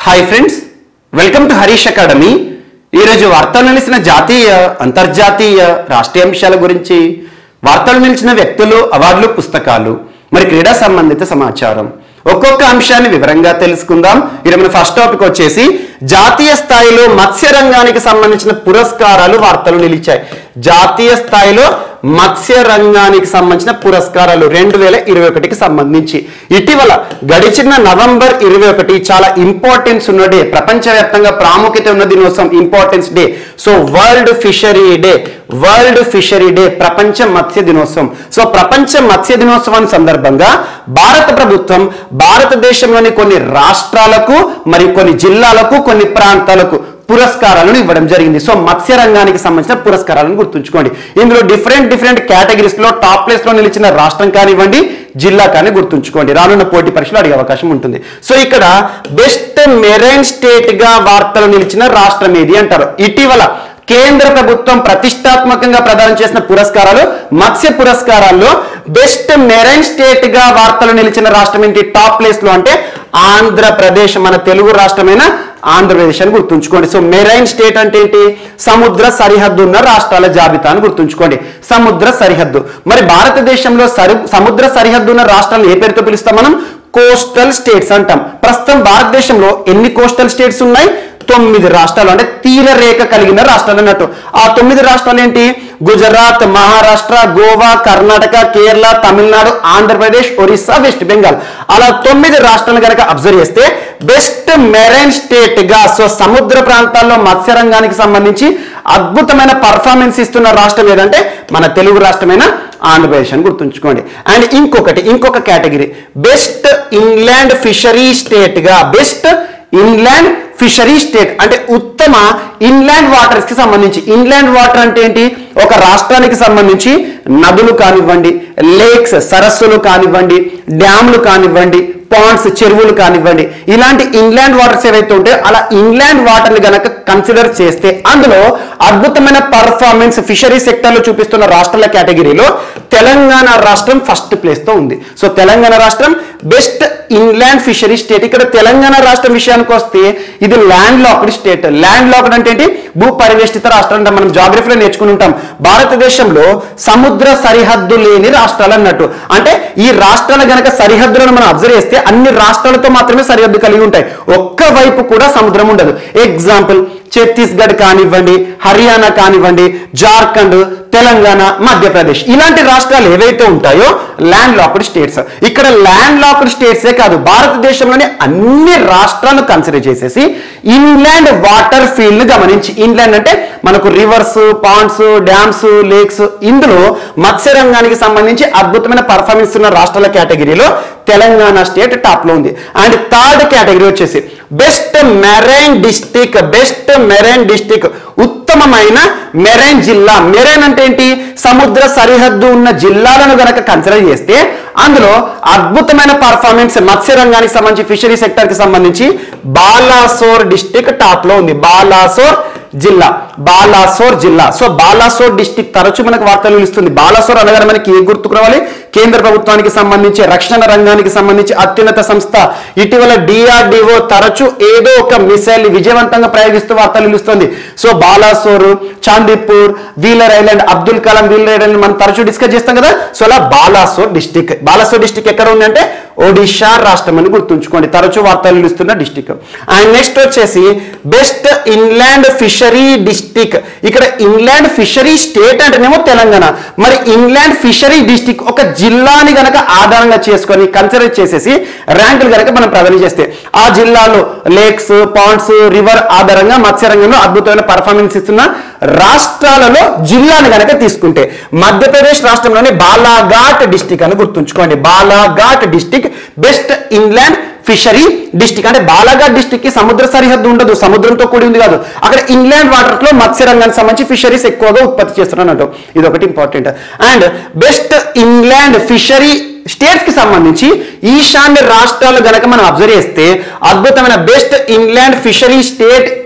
hi friends welcome to Harish academy ఈరోజు వార్తలు నిలిచిన జాతీయ అంతర్జాతీయ రాష్ట్రీయ అంశాల గురించి వార్తలు నిలిచిన వ్యక్తులు అవార్డులు పుస్తకాలు మరి క్రీడా సంబంధిత సమాచారం ఒక్కొక్క అంశాన్ని వివరంగా తెలుసుకుందాం ఈరోజు మన ఫస్ట్ టాపిక్ వచ్చేసి జాతీయ స్థాయిలో మత్స్య రంగానికి సంబంధించిన పురస్కారాలు వార్తలు నిలిచాయి జాతీయ స్థాయిలో మత్స్య రంగానికి సంబంధించిన పురస్కారాలు రెండు వేల ఇరవై ఒకటికి సంబంధించి ఇటీవల గడిచిన నవంబర్ ఇరవై ఒకటి చాలా ఇంపార్టెన్స్ ఉన్న డే ప్రపంచవ్యాప్తంగా ప్రాముఖ్యత ఉన్న దినోత్సవం importance day so world fishery day world fishery day ప్రపంచ మత్స్య దినోత్సవం సో ప్రపంచ మత్స్య దినోత్సవం సందర్భంగా భారత ప్రభుత్వం భారతదేశంలోని కొన్ని రాష్ట్రాలకు మరి కొన్ని జిల్లాలకు కొన్ని ప్రాంతాలకు పురస్కారాలను ఇవ్వడం జరిగింది సో మత్స్య రంగానికి సంబంధించిన పురస్కారాలను గుర్తుంచుకోండి ఇందులో డిఫరెంట్ డిఫరెంట్ కేటగిరీస్ లో టాప్ ప్లేస్ లో నిలిచిన రాష్ట్రం కానివ్వండి జిల్లా కానీ గుర్తుంచుకోండి రానున్న పోటీ పరీక్షలు అడిగే అవకాశం ఉంటుంది సో ఇక్కడ బెస్ట్ మెరైన్ స్టేట్ గా వార్తలు నిలిచిన రాష్ట్రం ఏది అంటారు ఇటీవల కేంద్ర ప్రభుత్వం ప్రతిష్టాత్మకంగా ప్రదానం చేసిన పురస్కారాలు మత్స్య పురస్కారాల్లో బెస్ట్ మెరైన్ స్టేట్ గా వార్తలు నిలిచిన రాష్ట్రం ఏంటి టాప్ ప్లేస్ లో అంటే ఆంధ్రప్రదేశ్ మన తెలుగు రాష్ట్రమైన ఆంధ్రప్రదేశ్ అని గుర్తుంచుకోండి సో మెరైన్ స్టేట్ అంటే ఏంటి సముద్ర సరిహద్దు ఉన్న రాష్ట్రాల జాబితాను గుర్తుంచుకోండి సముద్ర సరిహద్దు మరి భారతదేశంలో సరి సముద్ర సరిహద్దు ఉన్న రాష్ట్రాలను ఏ పేరుతో పిలుస్తాం మనం కోస్టల్ స్టేట్స్ అంటాం ప్రస్తుతం భారతదేశంలో ఎన్ని కోస్టల్ స్టేట్స్ ఉన్నాయి తొమ్మిది రాష్ట్రాలు అంటే తీర రేఖ కలిగిన రాష్ట్రాలు అన్నట్టు ఆ తొమ్మిది రాష్ట్రాలు ఏంటి గుజరాత్ మహారాష్ట్ర గోవా కర్ణాటక కేరళ తమిళనాడు ఆంధ్రప్రదేశ్ ఒరిస్సా వెస్ట్ బెంగాల్ అలా తొమ్మిది రాష్ట్రాలు కనుక అబ్జర్వ్ చేస్తే బెస్ట్ మెరైన్ స్టేట్ గా సో సముద్ర ప్రాంతాల్లో మత్స్య రంగానికి సంబంధించి అద్భుతమైన పర్ఫార్మెన్స్ ఇస్తున్న రాష్ట్రం ఏదంటే మన తెలుగు రాష్ట్రమైన ఆంధ్రప్రదేశ్ అని గుర్తుంచుకోండి అండ్ ఇంకొకటి ఇంకొక category best inland fishery state గా బెస్ట్ ఇన్లాండ్ ఫిషరీ స్టేట్ అంటే ఉత్తమ ఇన్లాండ్ వాటర్స్ కి సంబంధించి ఇన్లాండ్ వాటర్ అంటే ఏంటి ఒక రాష్ట్రానికి సంబంధించి నదులు కానివ్వండి లేక్స్ సరస్సులు కానివ్వండి డ్యామ్లు కానివ్వండి పాండ్స్ చెరువులు కానివ్వండి ఇలాంటి ఇన్లాండ్ వాటర్స్ ఏవైతే ఉంటాయో అలా ఇన్లాండ్ వాటర్ని గనక కన్సిడర్ చేస్తే అందులో అద్భుతమైన పర్ఫార్మెన్స్ ఫిషరీ సెక్టర్లో చూపిస్తున్న రాష్ట్రాల కేటగిరీలో తెలంగాణ రాష్ట్రం ఫస్ట్ ప్లేస్ తో ఉంది సో తెలంగాణ రాష్ట్రం బెస్ట్ ఇన్లాండ్ ఫిషరీ స్టేట్ ఇక్కడ తెలంగాణ రాష్ట్రం విషయానికి వస్తే ఇది land locked state land locked అంటే ఏంటి భూ పరివేష్టిత రాష్ట్రం అంటే మనం జాగ్రఫీలో నేర్చుకుని ఉంటాం భారతదేశంలో సముద్ర సరిహద్దు లేని రాష్ట్రాలు అన్నట్టు అంటే ఈ రాష్ట్రాల గనక సరిహద్దులను మనం అబ్జర్వ్ చేస్తే అన్ని రాష్ట్రాలతో మాత్రమే సరిహద్దు కలిగి ఉంటాయి ఒక్క వైపు కూడా సముద్రం ఉండదు ఎగ్జాంపుల్ ఛత్తీస్గఢ్ కానివ్వండి హర్యానా కానివ్వండి జార్ఖండ్ తెలంగాణ మధ్యప్రదేశ్ ఇలాంటి రాష్ట్రాలు ఏవైతే ఉంటాయో ల్యాండ్ లాక్డ్ స్టేట్స్ ఇక్కడ ల్యాండ్ లాక్డ్ స్టేట్సే కాదు భారతదేశంలోని అన్ని రాష్ట్రాలను కన్సిడర్ చేసేసి ఇన్లాండ్ వాటర్ ఫీల్డ్ గమనించి ఇన్లాండ్ అంటే మనకు రివర్స్ పాండ్స్ డ్యామ్స్ లేక్స్ ఇందులో మత్స్య రంగానికి సంబంధించి అద్భుతమైన పర్ఫార్మెన్స్ ఉన్న రాష్ట్రాల కేటగిరీలో తెలంగాణ స్టేట్ టాప్ లో ఉంది అండ్ థర్డ్ కేటగిరీ వచ్చేసి best marine district best marine district ఉత్తమమైన మెరైన్ జిల్లా మెరైన్ అంటే ఏంటి సముద్ర సరిహద్దు ఉన్న జిల్లాలను గనక కన్సిడర్ చేస్తే అందులో అద్భుతమైన పర్ఫార్మెన్స్ మత్స్య రంగానికి సంబంధించి ఫిషరీ సెక్టర్ కి సంబంధించి బాలాసోర్ డిస్టిక్ టాప్ లో ఉంది బాలాసోర్ జిల్లా బాలాసోర్ జిల్లా సో బాలాసోర్ డిస్టిక్ తరచు మనకు వార్తలు నిలుస్తుంది బాలాసోర్ అనగానే మనకి ఏ గుర్తుకు రావాలి కేంద్ర ప్రభుత్వానికి సంబంధించి రక్షణ రంగానికి సంబంధించి అత్యున్నత సంస్థ ఇటీవల డిఆర్డిఓ తరచు ఏదో ఒక మిసైల్ విజయవంతంగా ప్రయోగిస్తూ వార్తలు నిలుస్తుంది so Balasore Chandipur Wheeler Island Abdul Kalam Wheeler Island మనం తరచూ డిస్కస్ చేస్తాం కదా సో అలా బాలాసోర్ డిస్టిక్ బాలాసోర్ డిస్టిక్ ఎక్కడ ఉంది అంటే ఒడిషా రాష్ట్రం అని గుర్తుంచుకోండి తరచూ వార్తలు నిలుస్తున్న డిస్టిక్ అండ్ నెక్స్ట్ వచ్చేసి బెస్ట్ ఇన్లాండ్ ఫిషరీ డిస్టిక్ ఇక్కడ ఇన్లాండ్ ఫిషరీ స్టేట్ అంటేనేమో తెలంగాణ మరి ఇన్లాండ్ ఫిషరీ డిస్టిక్ ఒక జిల్లాని గనక ఆధారంగా చేసుకొని కన్సిడర్ చేసేసి ర్యాంకులు గనక మనం ప్రదానం చేస్తే ఆ జిల్లాలో లేక్స్ పాండ్స్ రివర్ ఆధారంగా మత్స్య రంగంలో అద్భుతమైన పర్ఫార్మెన్స్ ఇస్తున్న రాష్ట్రాలలో జిల్లాని గనక తీసుకుంటే మధ్యప్రదేశ్ రాష్ట్రంలోని బాలాఘాట్ డిస్టిక్ అని గుర్తుంచుకోండి Balaghat district best inland fishery district అంటే బాలాఘాట్ డిస్టిక్ కి సముద్ర సరిహద్దు ఉండదు సముద్రంతో కూడి ఉంది కాదు అక్కడ ఇన్లాండ్ వాటర్స్ లో మత్స్య రంగానికి సంబంధించి ఫిషరీస్ ఎక్కువగా ఉత్పత్తి చేస్తున్నట్టు ఇది ఒకటి important and best inland fishery states కి సంబంధించి ఈశాన్య రాష్ట్రాలు గనక మనం అబ్జర్వ్ చేస్తే అద్భుతమైన best inland fishery state in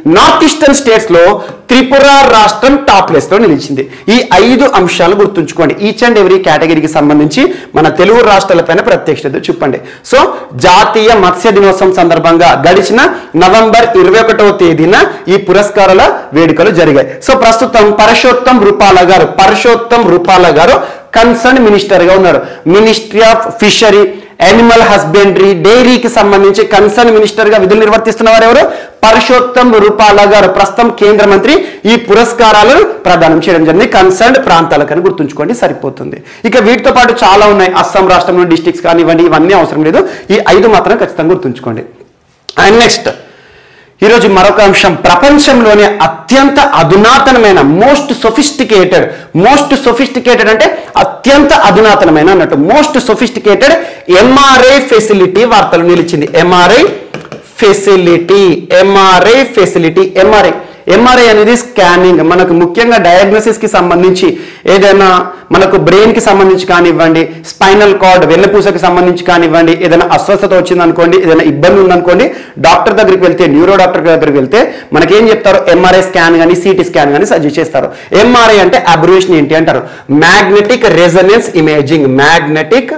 north eastern states లో త్రిపుర రాష్ట్రం టాప్ ప్లేస్ లో నిలిచింది ఈ ఐదు అంశాలు గుర్తుంచుకోండి ఈచ్ అండ్ ఎవ్రీ కేటగిరీకి సంబంధించి మన తెలుగు రాష్ట్రాలపైన ప్రత్యక్షత చూపండి సో జాతీయ మత్స్య దినోత్సవం సందర్భంగా గడిచిన నవంబర్ ఇరవై ఒకటవ తేదీన ఈ పురస్కారాల వేడుకలు జరిగాయి సో ప్రస్తుతం పరశోత్తం రూపాల గారు పరశోత్తం రూపాల గారు కన్సర్న్ మినిస్టర్ గా ఉన్నారు ministry of fishery animal husbandry డైరీకి సంబంధించి కన్సర్న్ మినిస్టర్ గా విధులు నిర్వర్తిస్తున్నవారు ఎవరు పరశోత్తం రూపాల గారు ప్రస్తుతం కేంద్ర మంత్రి ఈ పురస్కారాలను ప్రదానం చేయడం జరిగింది కన్సర్న్ ప్రాంతాలకని గుర్తుంచుకోండి సరిపోతుంది ఇక వీటితో పాటు చాలా ఉన్నాయి అస్సాం రాష్ట్రంలో డిస్ట్రిక్ట్స్ కానివ్వండి ఇవన్నీ అవసరం లేదు ఈ ఐదు మాత్రం ఖచ్చితంగా గుర్తుంచుకోండి అండ్ నెక్స్ట్ ఈరోజు మరొక అంశం ప్రపంచంలోనే అత్యంత అధునాతనమైన మోస్ట్ సొఫిస్టికేటెడ్ మోస్ట్ సొఫిస్టికేటెడ్ అంటే అత్యంత అధునాతనమైన అన్నట్టు మోస్ట్ సొఫిస్టికేటెడ్ ఎంఆర్ఐ ఫెసిలిటీ వార్తలు నిలిచింది MRI facility MRI facility MRI MRI అనేది స్కానింగ్ మనకు ముఖ్యంగా డయాగ్నోసిస్ కి సంబంధించి ఏదైనా మనకు బ్రెయిన్ కి సంబంధించి కానివ్వండి స్పైనల్ కార్డ్ వెన్నపూసకి సంబంధించి కానివ్వండి ఏదైనా అస్వస్థత వచ్చింది అనుకోండి ఏదైనా ఇబ్బంది ఉందనుకోండి డాక్టర్ దగ్గరికి వెళ్తే న్యూరో డాక్టర్ దగ్గరికి వెళ్తే మనకేం చెప్తారు ఎంఆర్ఐ స్కాన్ కానీ సిటీ స్కాన్ కానీ సజెస్ట్ చేస్తారు ఎంఆర్ఐ అంటే అబ్రివేషన్ ఏంటి అంటారు magnetic resonance imaging magnetic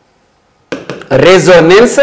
resonance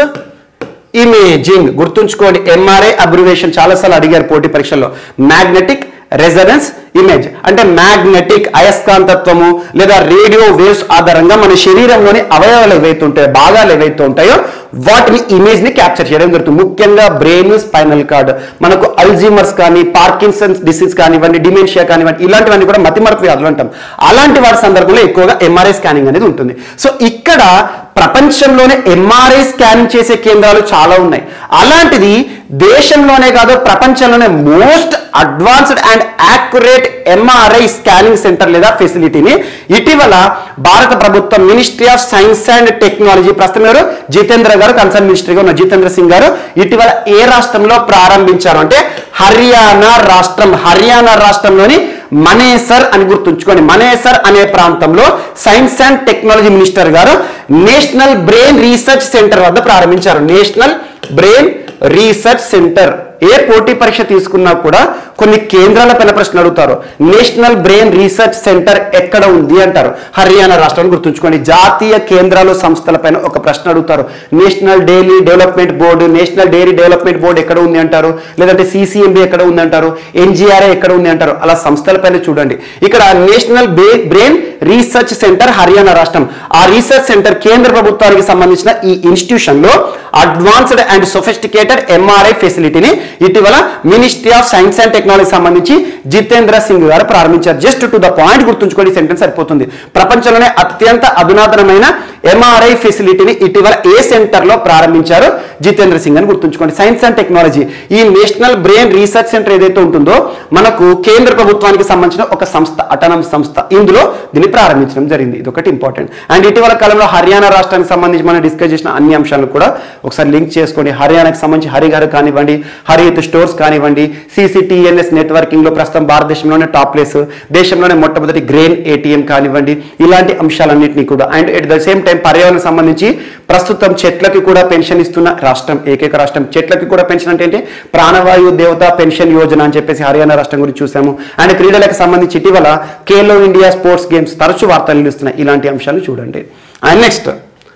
imaging గుర్తుంచుకోండి ఎంఆర్ఐ అబ్రివేషన్ చాలాసార్లు అడిగారు పోటీ పరీక్షల్లో మ్యాగ్నెటిక్ రెజనెన్స్ ఇమేజ్ అంటే మ్యాగ్నెటిక్ అయస్కాంతత్వము లేదా రేడియో వేవ్స్ ఆధారంగా మన శరీరంలోని అవయవాలు ఏవైతే ఉంటాయో భాగాలు ఏవైతే ఉంటాయో వాటిని ఇమేజ్ ని క్యాప్చర్ చేయడం జరుగుతుంది ముఖ్యంగా బ్రెయిన్ స్పైనల్ కార్డ్ మనకు అల్జీమర్స్ కానీ పార్కిన్సన్స్ డిసీజ్ కానివ్వండి డిమెన్షియా కానివ్వండి ఇలాంటివన్నీ కూడా మతిమరపు వ్యాధులు అంటాం అలాంటి వాటి సందర్భంలో ఎక్కువగా ఎంఆర్ఐ స్కానింగ్ అనేది ఉంటుంది సో ఇక్కడ ప్రపంచంలోనే ఎంఆర్ఐ స్కానింగ్ చేసే కేంద్రాలు చాలా ఉన్నాయి అలాంటిది దేశంలోనే కాదు ప్రపంచంలోనే most advanced and accurate MRI scanning centre లేదా ఫెసిలిటీని ఇటీవల భారత ప్రభుత్వం ministry of science and technology ప్రస్తుతం ఎవరు జితేంద్ర గారు కన్సర్న్ మినిస్ట్రీగా ఉన్న జితేంద్ర సింగ్ గారు ఇటీవల ఏ రాష్ట్రంలో ప్రారంభించారు అంటే హర్యానా రాష్ట్రం హర్యానా రాష్ట్రంలోని మనేసర్ అని గుర్తుంచుకోండి మనేసర్ అనే ప్రాంతంలో సైన్స్ అండ్ టెక్నాలజీ మినిస్టర్ గారు నేషనల్ బ్రెయిన్ రీసెర్చ్ సెంటర్ వద్ద ప్రారంభించారు నేషనల్ బ్రెయిన్ రీసెర్చ్ సెంటర్ ఏ పోటీ పరీక్ష తీసుకున్నా కూడా కొన్ని కేంద్రాల పైన ప్రశ్న అడుగుతారు నేషనల్ బ్రెయిన్ రీసెర్చ్ సెంటర్ ఎక్కడ ఉంది అంటారు హర్యానా రాష్ట్రాన్ని గుర్తుంచుకోండి జాతీయ కేంద్రాలు సంస్థల పైన ఒక ప్రశ్న అడుగుతారు national daily development board national dairy development board ఎక్కడ ఉంది అంటారు లేదంటే సిసిఎంబి ఎక్కడ ఉంది అంటారు ఎన్జిఆర్ఏ ఎక్కడ ఉంది అంటారు అలా సంస్థల పైన చూడండి ఇక్కడ national brain research centre Haryana రాష్ట్రం ఆ రీసెర్చ్ సెంటర్ కేంద్ర ప్రభుత్వానికి సంబంధించిన ఈ ఇన్స్టిట్యూషన్ లో అడ్వాన్స్డ్ అండ్ సొఫిస్టికేటెడ్ ఎంఆర్ఐ ఫెసిలిటీని ఇటీవల ministry of science and technology సంబంధించి జితేంద్ర సింగ్ గారు ప్రారంభించారు జస్ట్ టు ద పాయింట్ గుర్తుంచుకోండి సెంటెన్స్ సరిపోతుంది ప్రపంచంలోనే అత్యంత అధునాతనమైన ఎంఆర్ఐ ఫెసిలిటీని ఇటీవల ఏ సెంటర్ లో ప్రారంభించారు జితేంద్ర సింగ్ అని గుర్తుంచుకోండి సైన్స్ అండ్ టెక్నాలజీ ఈ నేషనల్ బ్రెయిన్ రీసెర్చ్ సెంటర్ ఏదైతే ఉంటుందో మనకు కేంద్ర ప్రభుత్వానికి సంబంధించిన ఒక సంస్థ అటానమస్ సంస్థ ఇందులో దీన్ని ప్రారంభించడం జరిగింది ఇది ఒకటి ఇంపార్టెంట్ అండ్ ఇటీవల కాలంలో హర్యానా రాష్ట్రానికి సంబంధించి మనం డిస్కస్ చేసిన అన్ని అంశాలను కూడా ఒకసారి లింక్ చేసుకోండి హర్యానాకి సంబంధించి హరిగారు కానివ్వండి హరిత్ స్టోర్స్ కానివ్వండి సిసిటిఎన్ఎస్ నెట్వర్కింగ్ లో ప్రస్తుతం భారతదేశంలోనే టాప్ ప్లేస్ దేశంలోనే మొట్టమొదటి గ్రెయిన్ ఏటీఎం కానివ్వండి ఇలాంటి అంశాలన్నింటినీ కూడా and at the same time పర్యావరణం సంబంధించి ప్రస్తుతం చెట్లకి కూడా పెన్షన్ ఇస్తున్న రాష్ట్రం ఏకైక రాష్ట్రం చెట్లకి కూడా పెన్షన్ అంటే ఏంటి ప్రాణవాయు దేవత పెన్షన్ యోజన అని చెప్పేసి హర్యానా రాష్ట్రం గురించి చూసాము అండ్ క్రీడలకు సంబంధించి ఇటీవల ఖేలో ఇండియా స్పోర్ట్స్ గేమ్స్ తరచు వార్తలు నిలుస్తున్నాయి ఇలాంటి అంశాలు చూడండి అండ్ నెక్స్ట్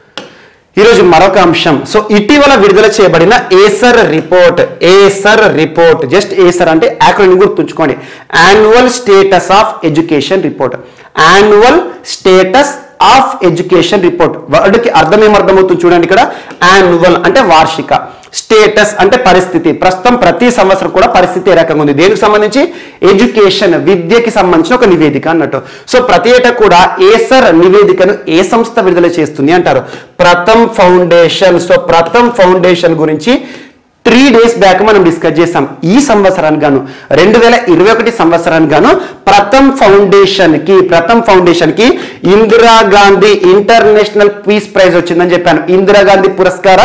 ఈరోజు మరొక అంశం సో ఇటీవల విడుదల చేయబడిన ASER report ASER report just ASER అంటే యాక్రోని గుర్తుంచుకోండి annual status of education report annual status of education report వర్డ్కి అర్థం ఏమర్థమవుతుంది చూడండి ఇక్కడ యాన్యువల్ అంటే వార్షిక స్టేటస్ అంటే పరిస్థితి ప్రస్తుతం ప్రతి సంవత్సరం కూడా పరిస్థితి ఏ రకంగా ఉంది దేనికి సంబంధించి ఎడ్యుకేషన్ విద్యకి సంబంధించిన ఒక నివేదిక అన్నట్టు సో ప్రతి ఏటా కూడా ఏసర్ నివేదికను ఏ సంస్థ విడుదల చేస్తుంది అంటారు Pratham foundation so Pratham foundation గురించి త్రీ డేస్ బ్యాక్ మనం డిస్కస్ చేసాం ఈ సంవత్సరానికి గాను రెండు వేల ఇరవై ఒకటి సంవత్సరానికి గాను ప్రథమ్ ఫౌండేషన్ కి ప్రథమ్ ఫౌండేషన్ కి ఇందిరాగాంధీ ఇంటర్నేషనల్ పీస్ ప్రైజ్ వచ్చిందని చెప్పాను ఇందిరాగాంధీ పురస్కార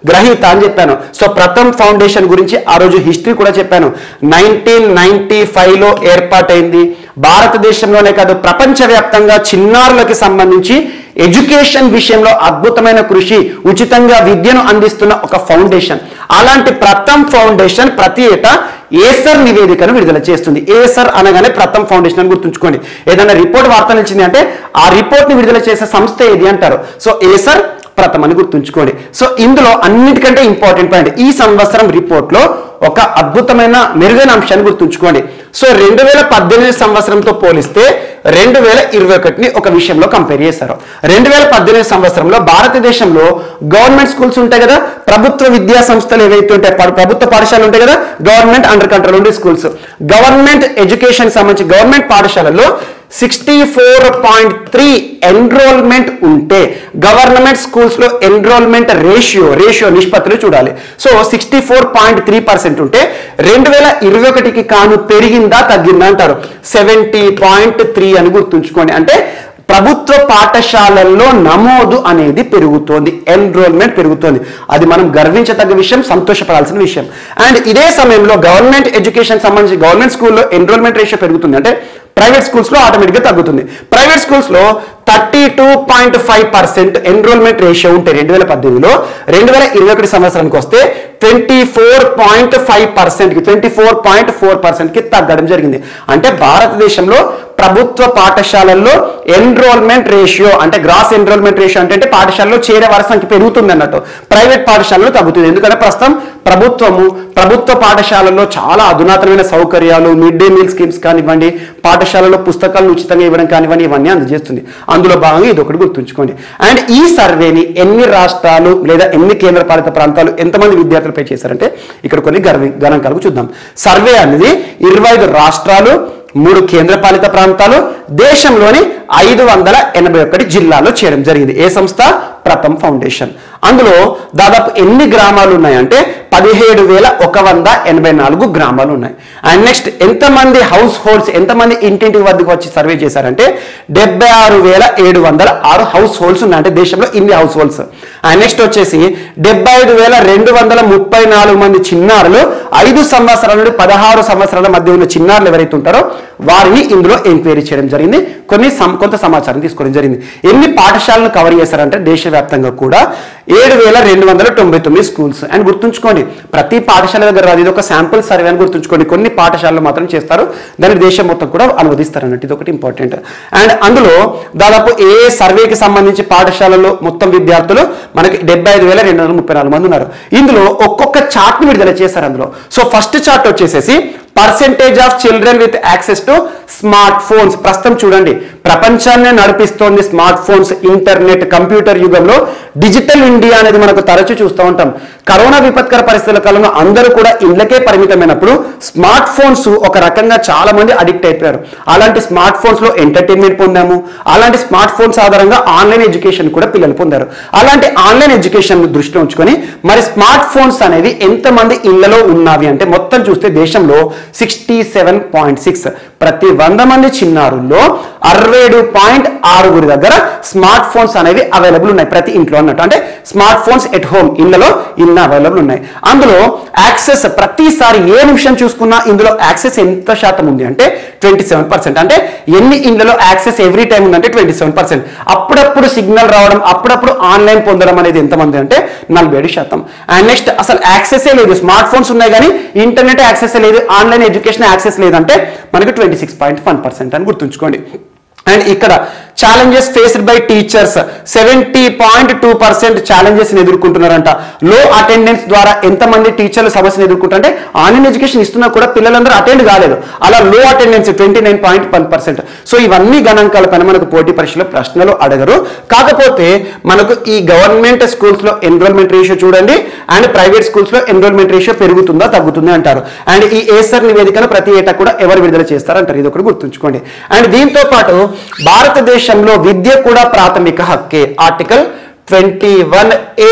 గ్రహీత అని చెప్పాను సో ప్రథమ్ ఫౌండేషన్ గురించి ఆ రోజు హిస్టరీ కూడా చెప్పాను నైన్టీన్ నైన్టీ లో ఏర్పాటైంది భారతదేశంలోనే కాదు ప్రపంచవ్యాప్తంగా చిన్నారులకి సంబంధించి ఎడ్యుకేషన్ విషయంలో అద్భుతమైన కృషి ఉచితంగా విద్యను అందిస్తున్న ఒక ఫౌండేషన్ అలాంటి ప్రథమ్ ఫౌండేషన్ ప్రతి ఏటా ఏసర్ నివేదికను విడుదల చేస్తుంది ఏసర్ అనగానే ప్రథమ్ ఫౌండేషన్ అని గుర్తుంచుకోండి ఏదైనా రిపోర్ట్ వార్త నిలిచింది అంటే ఆ రిపోర్ట్ ని విడుదల చేసే సంస్థ ఏది అంటారు సో ఏసర్ ప్రథమ్ అని గుర్తుంచుకోండి సో ఇందులో అన్నిటికంటే ఇంపార్టెంట్ పాయింట్ ఈ సంవత్సరం రిపోర్ట్ లో ఒక అద్భుతమైన మెరుగైన అంశాన్ని గుర్తుంచుకోండి సో రెండు వేల పద్దెనిమిది సంవత్సరంతో పోలిస్తే రెండు వేల ఇరవై ఒకటిని ఒక విషయంలో కంపేర్ చేశారు రెండు వేల పద్దెనిమిది సంవత్సరంలో భారతదేశంలో గవర్నమెంట్ స్కూల్స్ ఉంటాయి కదా ప్రభుత్వ విద్యా సంస్థలు ఏవైతే ఉంటాయి ప్ర- ప్రభుత్వ పాఠశాలలు ఉంటాయి కదా గవర్నమెంట్ అండర్ కంట్రోల్ ఉండే స్కూల్స్ గవర్నమెంట్ ఎడ్యుకేషన్ సంబంధించి గవర్నమెంట్ పాఠశాలల్లో sixty four point three enrolment ఉంటే గవర్నమెంట్ స్కూల్స్ లో ఎన్రోల్మెంట్ రేషియో రేషియో నిష్పత్తులు చూడాలి so sixty four point three percent ఉంటే రెండు వేల ఇరవై ఒకటికి కాను పెరిగిందా తగ్గిందా అంటారు సెవెంటీ పాయింట్ త్రీ అని గుర్తుంచుకోండి అంటే ప్రభుత్వ పాఠశాలల్లో నమోదు అనేది పెరుగుతోంది ఎన్రోల్మెంట్ పెరుగుతోంది అది మనం గర్వించదగ్గ విషయం సంతోషపడాల్సిన విషయం అండ్ ఇదే సమయంలో గవర్నమెంట్ ఎడ్యుకేషన్ సంబంధించి గవర్నమెంట్ స్కూల్లో ఎన్రోల్మెంట్ రేషియో పెరుగుతుంది అంటే ప్రైవేట్ స్కూల్స్ లో ఆటోమేటిక్గా తగ్గుతుంది ప్రైవేట్ స్కూల్స్ లో thirty two point five percent enrolment ratio ఉంటే రెండు వేల పద్దెనిమిదిలో రెండు వేల ఇరవై ఒకటి సంవత్సరానికి వస్తే ట్వంటీ ఫోర్ పాయింట్ ఫైవ్ పర్సెంట్కి ట్వంటీ ఫోర్ పాయింట్ ఫోర్ పర్సెంట్కి తగ్గడం జరిగింది అంటే భారతదేశంలో ప్రభుత్వ పాఠశాలల్లో ఎన్రోల్మెంట్ రేషియో అంటే గ్రాస్ ఎన్రోల్మెంట్ రేషియో అంటే అంటే పాఠశాలలో చేరే వారి సంఖ్య పెరుగుతుంది అన్నట్టు ప్రైవేట్ పాఠశాలలో తగ్గుతుంది ఎందుకంటే ప్రస్తుతం ప్రభుత్వము ప్రభుత్వ పాఠశాలల్లో చాలా అధునాతనమైన సౌకర్యాలు మిడ్ డే మీల్ స్కీమ్స్ కానివ్వండి పాఠశాలలో పుస్తకాలను ఉచితంగా ఇవ్వడం కానివ్వండి ఇవన్నీ అందజేస్తుంది అందులో భాగంగా ఇది ఒకటి గుర్తుంచుకోండి అండ్ ఈ సర్వేని ఎన్ని రాష్ట్రాలు లేదా ఎన్ని కేంద్ర పాలిత ప్రాంతాలు ఎంతమంది విద్యార్థులు పే చేశారంటే ఇక్కడ కొన్ని గర్వి గణాంకాలకు చూద్దాం సర్వే అనేది ఇరవై ఐదు రాష్ట్రాలు మూడు కేంద్ర పాలిత ప్రాంతాలు దేశంలోని ఐదు వందల ఎనభై ఒకటి జిల్లాలో చేయడం జరిగింది ఏ సంస్థ ప్రథమ్ ఫౌండేషన్ అందులో దాదాపు ఎన్ని గ్రామాలు ఉన్నాయంటే పదిహేడు వేల ఒక వంద ఎనభై నాలుగు గ్రామాలు ఉన్నాయి అండ్ నెక్స్ట్ ఎంతమంది హౌస్ హోల్డ్స్ ఎంతమంది ఇంటింటి వద్దకు వచ్చి సర్వే చేశారంటే డెబ్బై ఆరు వేల ఏడు వందల ఆరు హౌస్ హోల్డ్స్ ఉన్నాయి అంటే దేశంలో ఇన్ని హౌస్ హోల్డ్స్ అండ్ నెక్స్ట్ వచ్చేసి డెబ్బై ఐదు వేల రెండు వందల ముప్పై నాలుగు మంది చిన్నారులు ఐదు సంవత్సరాల నుండి పదహారు సంవత్సరాల మధ్య ఉన్న చిన్నారులు ఎవరైతే ఉంటారో వారిని ఇందులో ఎంక్వైరీ చేయడం జరిగింది కొన్ని సం- కొంత సమాచారం తీసుకోవడం జరిగింది ఎన్ని పాఠశాలను కవర్ చేశారంటే దేశవ్యాప్తంగా కూడా ఏడు వేల రెండు వందల తొంభై తొమ్మిది స్కూల్స్ అండ్ గుర్తుంచుకోండి ప్రతి పాఠశాల దగ్గర రాదు ఇది ఒక శాంపుల్ సర్వే అని గుర్తుంచుకోండి కొన్ని పాఠశాలలు మాత్రం చేస్తారు దాన్ని దేశం మొత్తం కూడా అనువదిస్తారు అన్నట్టు ఇది ఒకటి ఇంపార్టెంట్ అండ్ అందులో దాదాపు ఏ సర్వేకి సంబంధించి పాఠశాలలో మొత్తం విద్యార్థులు మనకి డెబ్బై ఐదు వేల రెండు వందల ముప్పై నాలుగు మంది ఉన్నారు ఇందులో ఒక్కొక్క చార్ట్ ని విడుదల చేశారు అందులో సో ఫస్ట్ చార్ట్ వచ్చేసేసి percentage of children with access to smartphones ప్రస్తుతం చూడండి ప్రపంచాన్ని నడిపిస్తోంది స్మార్ట్ ఫోన్స్ ఇంటర్నెట్ కంప్యూటర్ యుగంలో డిజిటల్ ఇండియా అనేది మనకు తరచూ చూస్తూ ఉంటాం కరోనా విపత్కర పరిస్థితుల కాలంలో అందరూ కూడా ఇళ్లకే పరిమితమైనప్పుడు స్మార్ట్ ఫోన్స్ ఒక రకంగా చాలా మంది అడిక్ట్ అయిపోయారు అలాంటి స్మార్ట్ ఫోన్స్ లో ఎంటర్టైన్మెంట్ పొందాము అలాంటి స్మార్ట్ ఫోన్స్ ఆధారంగా ఆన్లైన్ ఎడ్యుకేషన్ కూడా పిల్లలు పొందారు అలాంటి ఆన్లైన్ ఎడ్యుకేషన్ దృష్టిలో ఉంచుకొని మరి స్మార్ట్ ఫోన్స్ అనేవి ఎంతమంది ఇళ్లలో ఉన్నవి అంటే మొత్తం చూస్తే దేశంలో సిక్స్టీ సెవెన్ పాయింట్ సిక్స్ ప్రతి వంద మంది చిన్నారుల్లో అరవై ఏడు పాయింట్ ఆరుగురి దగ్గర స్మార్ట్ ఫోన్స్ అనేవి అవైలబుల్ ఉన్నాయి ప్రతి ఇంట్లో అన్నట్టు అంటే స్మార్ట్ ఫోన్స్ ఎట్ హోమ్ ఇళ్లలో ఇన్న అవైలబుల్ ఉన్నాయి అందులో యాక్సెస్ ప్రతిసారి ఏ నిమిషం చూసుకున్నా ఇందులో యాక్సెస్ ఎంత శాతం ఉంది అంటే ట్వంటీ సెవెన్ పర్సెంట్ అంటే ఎన్ని ఇండ్లలో యాక్సెస్ ఎవ్రీ టైం ఉందంటే ట్వంటీ సెవెన్ పర్సెంట్ అప్పుడప్పుడు సిగ్నల్ రావడం అప్పుడప్పుడు ఆన్లైన్ పొందడం అనేది ఎంతమంది అంటే నలభై ఏడు శాతం అండ్ నెక్స్ట్ అసలు యాక్సెసే లేదు స్మార్ట్ ఫోన్స్ ఉన్నాయి కానీ ఇంటర్నెట్ యాక్సెస్ లేదు ఆన్లైన్ ఎడ్యుకేషన్ యాక్సెస్ లేదంటే మనకి twenty six point one percent అని గుర్తుంచుకోండి అండ్ ఇక్కడ challenges faced by teachers seventy point two percent challenges ఎదుర్కొంటున్నారంట లో అటెండెన్స్ ద్వారా ఎంతమంది టీచర్లు సమస్యను ఎదుర్కొంటారంటే ఆన్లైన్ ఎడ్యుకేషన్ ఇస్తున్నా కూడా పిల్లలందరూ అటెండ్ కాలేదు అలా లో attendance twenty nine point one percent so ఇవన్నీ గణాంకాల పైన మనకు పోటీ పరీక్షలో ప్రశ్నలు అడగరు కాకపోతే మనకు ఈ గవర్నమెంట్ స్కూల్స్ లో ఎన్రోల్మెంట్ రేషియో చూడండి అండ్ ప్రైవేట్ స్కూల్స్ లో ఎన్రోల్మెంట్ రేషియో పెరుగుతుందా తగ్గుతుంది అంటారు అండ్ ఈ ఏసర్ నివేదికను ప్రతి ఏటా కూడా ఎవరు విడుదల చేస్తారంటారు ఇది ఒకటి గుర్తుంచుకోండి అండ్ దీంతో పాటు భారతదేశంలో విద్య కూడా ప్రాథమిక హక్కే ఆర్టికల్ ట్వంటీ వన్ ఏ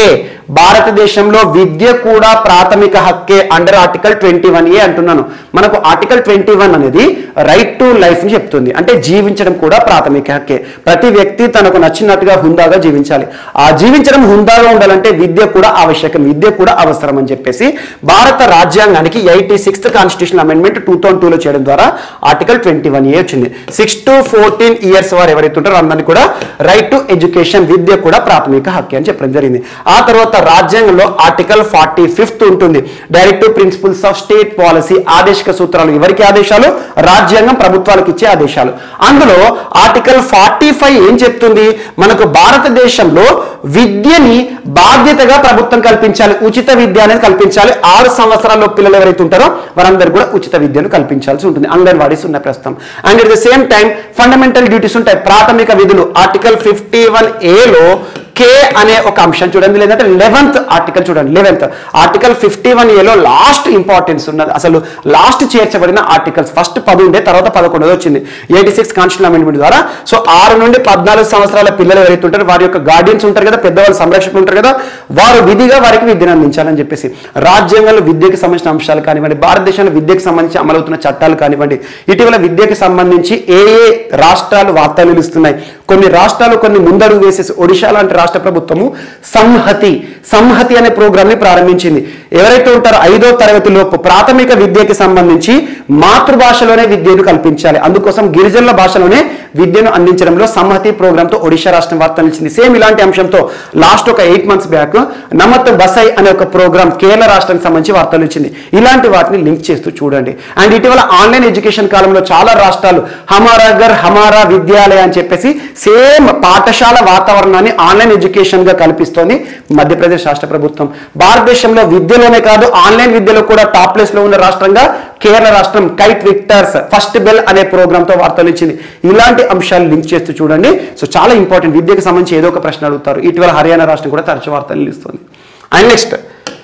భారతదేశంలో విద్య కూడా ప్రాథమిక హక్కే under article twenty one A అంటున్నాను మనకు ఆర్టికల్ ట్వంటీ వన్ అనేది రైట్ టు లైఫ్ ని చెప్తుంది అంటే జీవించడం కూడా ప్రాథమిక హక్కే ప్రతి వ్యక్తి తనకు నచ్చినట్టుగా హుందాగా జీవించాలి ఆ జీవించడం హుందాగా ఉండాలంటే విద్య కూడా ఆవశ్యకం విద్య కూడా అవసరం అని చెప్పేసి భారత రాజ్యాంగానికి eighty sixth constitution amendment two thousand టూలో చేయడం ద్వారా ఆర్టికల్ ట్వంటీ వన్ ఏ వచ్చింది సిక్స్ టు ఫోర్టీన్ ఇయర్స్ వారు ఎవరైతే ఉంటారో అందరినీ కూడా రైట్ టు ఎడ్యుకేషన్ విద్య కూడా ప్రాథమిక హక్కు అని చెప్పడం జరిగింది ఆ తర్వాత రాజ్యాంగంలో ఆర్టికల్ ఫార్టీ ఫిఫ్త్ ఉంటుంది directive principles of state policy ఆదేశిక సూత్రాలు ఎవరికి ఆదేశాలు రాజ్యాంగం ప్రభుత్వాలకు ఇచ్చే ఆదేశాలు అందులో ఆర్టికల్ ఫార్టీ ఫైవ్ ఏం చెప్తుంది మనకు భారతదేశంలో విద్యని బాధ్యతగా ప్రభుత్వం కల్పించాలి ఉచిత విద్య అనేది కల్పించాలి ఆరు సంవత్సరాల పిల్లలు ఎవరైతే ఉంటారో వారందరూ కూడా ఉచిత విద్యను కల్పించాల్సి ఉంటుంది అంగన్వాడీస్ ఉన్న ప్రస్తుతం and at the same time fundamental duties ఉంటాయి ప్రాథమిక విధులు ఆర్టికల్ ఫిఫ్టీ వన్ ఏలో కే అనే ఒక అంశం చూడండి లేదంటే లెవెన్త్ ఆర్టికల్ చూడండి లెవెన్త్ ఆర్టికల్ ఫిఫ్టీ వన్ ఏలో లాస్ట్ ఇంపార్టెన్స్ ఉన్నది అసలు లాస్ట్ చేర్చబడిన ఆర్టికల్స్ ఫస్ట్ పది ఉండే తర్వాత పదకొండోది వచ్చింది ఎయిటీ సిక్స్ కాన్స్టిట్యూషన్ అమెండ్మెంట్ ద్వారా సో ఆరు నుండి పద్నాలుగు సంవత్సరాల పిల్లలు ఎవరైతే ఉంటారో వారి యొక్క గార్డియన్స్ ఉంటారు కదా పెద్దవాళ్ళు సంరక్షకులు ఉంటారు కదా వారు విధిగా వారికి విద్యను అందించాలని చెప్పేసి రాజ్యాంగంలో విద్యకు సంబంధించిన అంశాలు కానివ్వండి భారతదేశంలో విద్యకు సంబంధించి అమలవుతున్న చట్టాలు కానివ్వండి ఇటీవల విద్యకు సంబంధించి ఏ ఏ రాష్ట్రాలు వార్తలు నిలుస్తున్నాయి కొన్ని రాష్ట్రాలు కొన్ని ముందడుగు వేసేసి ఒడిశా లాంటి రాష్ట్ర ప్రభుత్వము సంహతి సంహతి అనే ప్రోగ్రామ్ ని ప్రారంభించింది ఎవరైతే ఉంటారో ఐదో తరగతి లోపు ప్రాథమిక విద్యకి సంబంధించి మాతృభాషలోనే విద్యను కల్పించాలి అందుకోసం గిరిజనుల భాషలోనే విద్యను అందించడంలో సంహతి ప్రోగ్రామ్ తో ఒడిశా రాష్ట్రం వార్త నిలిచింది సేమ్ ఇలాంటి అంశంతో లాస్ట్ ఒక eight months back Namath Basai అనే ఒక ప్రోగ్రామ్ కేరళ రాష్ట్రానికి సంబంధించి వార్తలు ఇచ్చింది ఇలాంటి వాటిని లింక్ చేస్తూ చూడండి అండ్ ఇటీవల ఆన్లైన్ ఎడ్యుకేషన్ కాలంలో చాలా రాష్ట్రాలు హమారా గర్ హమారా విద్యాలయ అని చెప్పేసి సేమ్ పాఠశాల వాతావరణాన్ని ఆన్లైన్ ఎడ్యుకేషన్ గా కల్పిస్తోంది మధ్యప్రదేశ్ రాష్ట్ర ప్రభుత్వం భారతదేశంలో విద్యలోనే కాదు ఆన్లైన్ విద్యలో కూడా టాప్ ప్లేస్ లో ఉన్న రాష్ట్రంగా కేరళ రాష్ట్రం కైట్ విక్టర్స్ ఫస్ట్ బెల్ అనే ప్రోగ్రామ్ తో వార్తలు ఇచ్చింది ఇలాంటి అంశాలు లింక్ చేస్తూ చూడండి సో చాలా ఇంపార్టెంట్ విద్యకు సంబంధించి ఏదో ఒక ప్రశ్న అడుగుతారు ఇటీవల హర్యానా రాష్ట్రం కూడా తరచు వార్తలు నిలుస్తుంది అండ్ నెక్స్ట్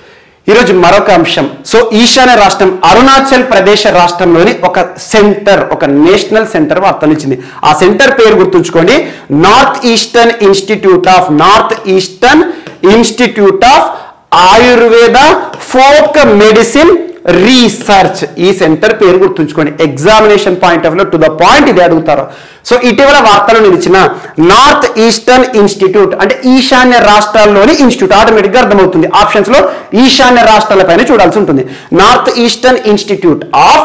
ఈరోజు మరొక అంశం సో ఈశాన్య రాష్ట్రం అరుణాచల్ ప్రదేశ్ రాష్ట్రంలోని ఒక సెంటర్ ఒక నేషనల్ సెంటర్ వార్తలు ఇచ్చింది ఆ సెంటర్ పేరు గుర్తుంచుకోండి North Eastern Institute of North Eastern Institute of Ayurveda folk medicine research ఈ సెంటర్ పేరు గుర్తుంచుకోండి ఎగ్జామినేషన్ పాయింట్ ఆఫ్ లో టు ద పాయింట్ ఇది అడుగుతారు సో ఇటీవల వార్తలు నిలిచిన నార్త్ ఈస్టర్న్ ఇన్స్టిట్యూట్ అంటే ఈశాన్య రాష్ట్రాల్లోని ఇన్స్టిట్యూట్ ఆటోమేటిక్ గా అర్థమవుతుంది ఆప్షన్స్ లో ఈశాన్య రాష్ట్రాలపైన చూడాల్సి ఉంటుంది North Eastern Institute of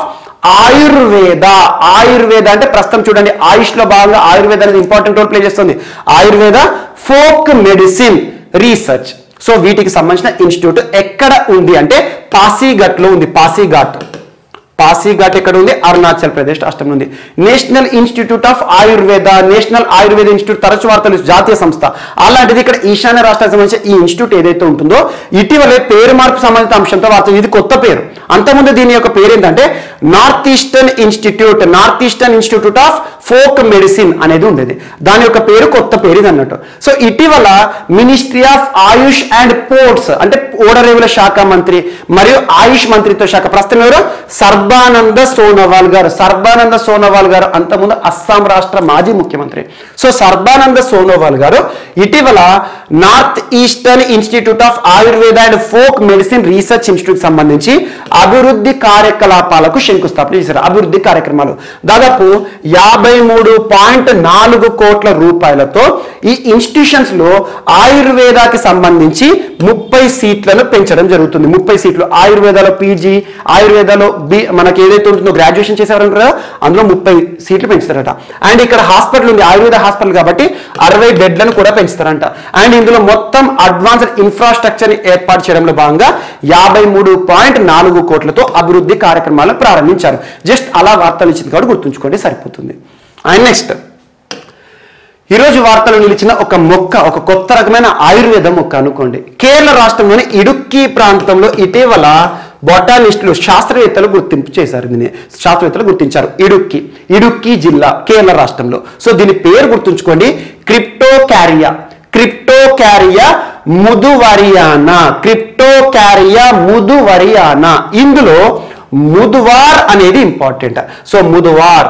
Ayurveda Ayurveda అంటే ప్రస్తుతం చూడండి ఆయుష్ లో భాగంగా ఆయుర్వేద అనేది ఇంపార్టెంట్ రోల్ ప్లే చేస్తుంది Ayurveda folk medicine research so వీటికి సంబంధించిన ఇన్స్టిట్యూట్ ఎక్కడ ఉంది అంటే పాసీఘట్ లో ఉంది పాసీఘాట్ పాసీఘాట్ ఎక్కడ ఉంది అరుణాచల్ ప్రదేశ్ రాష్ట్రం ఉంది national institute of Ayurveda national Ayurveda institute తరచు వార్తలు జాతీయ సంస్థ అలాంటిది ఇక్కడ ఈశాన్య రాష్ట్రానికి సంబంధించిన ఈ ఇన్స్టిట్యూట్ ఏదైతే ఉంటుందో ఇటీవలే పేరు మార్పు సంబంధిత అంశంతో వార్త ఇది కొత్త పేరు అంతకుముందు దీని యొక్క పేరు ఏంటంటే North Eastern Institute North Eastern Institute of folk medicine అనేది ఉండేది దాని యొక్క పేరు కొత్త పేరు ఇది అన్నట్టు సో ఇటీవల ministry of AYUSH and ports అంటే ఓడరేవుల శాఖ మంత్రి మరియు ఆయుష్ మంత్రిత్వ శాఖ ప్రస్తుతం ఎవరు సర్బానంద సోనోవాల్ గారు సర్బానంద సోనోవాల్ గారు అంతకుముందు అస్సాం రాష్ట్ర మాజీ ముఖ్యమంత్రి సో సర్బానంద సోనోవాల్ గారు ఇటీవల North Eastern Institute of Ayurveda and folk medicine research institute సంబంధించి అభివృద్ధి కార్యకలాపాలకు శంకుస్థాపన చేశారు అభివృద్ధి కార్యక్రమాలు దాదాపు యాభై మూడు పాయింట్ నాలుగు కోట్ల రూపాయలతో ఈ ఇన్స్టిట్యూషన్స్ లో ఆయుర్వేదాకి సంబంధించి ముప్పై సీట్లను పెంచడం జరుగుతుంది ముప్పై సీట్లు ఆయుర్వేదాలో పీజీ ఆయుర్వేదాలో బి మనకి ఏదైతే ఉంటుందో గ్రాడ్యుయేషన్ చేసేవారు కదా అందులో ముప్పై సీట్లు పెంచుతారట అండ్ ఇక్కడ హాస్పిటల్ ఉంది ఆయుర్వేద హాస్పిటల్ కాబట్టి అరవై బెడ్లను కూడా పెంచుతారంట అండ్ ఇందులో మొత్తం అడ్వాన్స్డ్ ఇన్ఫ్రాస్ట్రక్చర్ ని ఏర్పాటు చేయడంలో భాగంగా యాభై మూడు పాయింట్ నాలుగు కోట్లతో అభివృద్ధి కార్యక్రమాలను ప్రారంభించారు జస్ట్ అలా వార్తలు ఇచ్చింది కాబట్టి గుర్తుంచుకోండి సరిపోతుంది అండ్ నెక్స్ట్ ఈరోజు వార్తలు నిలిచిన ఒక మొక్క ఒక కొత్త రకమైన ఆయుర్వేద మొక్క అనుకోండి కేరళ రాష్ట్రంలోని ఇడుక్కి ప్రాంతంలో ఇటీవల బొటానిస్టులు శాస్త్రవేత్తలు గుర్తింపు చేశారు దీన్ని శాస్త్రవేత్తలు గుర్తించారు ఇడుక్కి ఇడుక్కి జిల్లా కేరళ రాష్ట్రంలో సో దీని పేరు గుర్తుంచుకోండి క్రిప్టోకారియా క్రిప్టోకారియా ముదువరియానా క్రిప్టోకారియా ముదువరియానా ఇందులో ముదువార్ అనేది ఇంపార్టెంట్ సో ముదువార్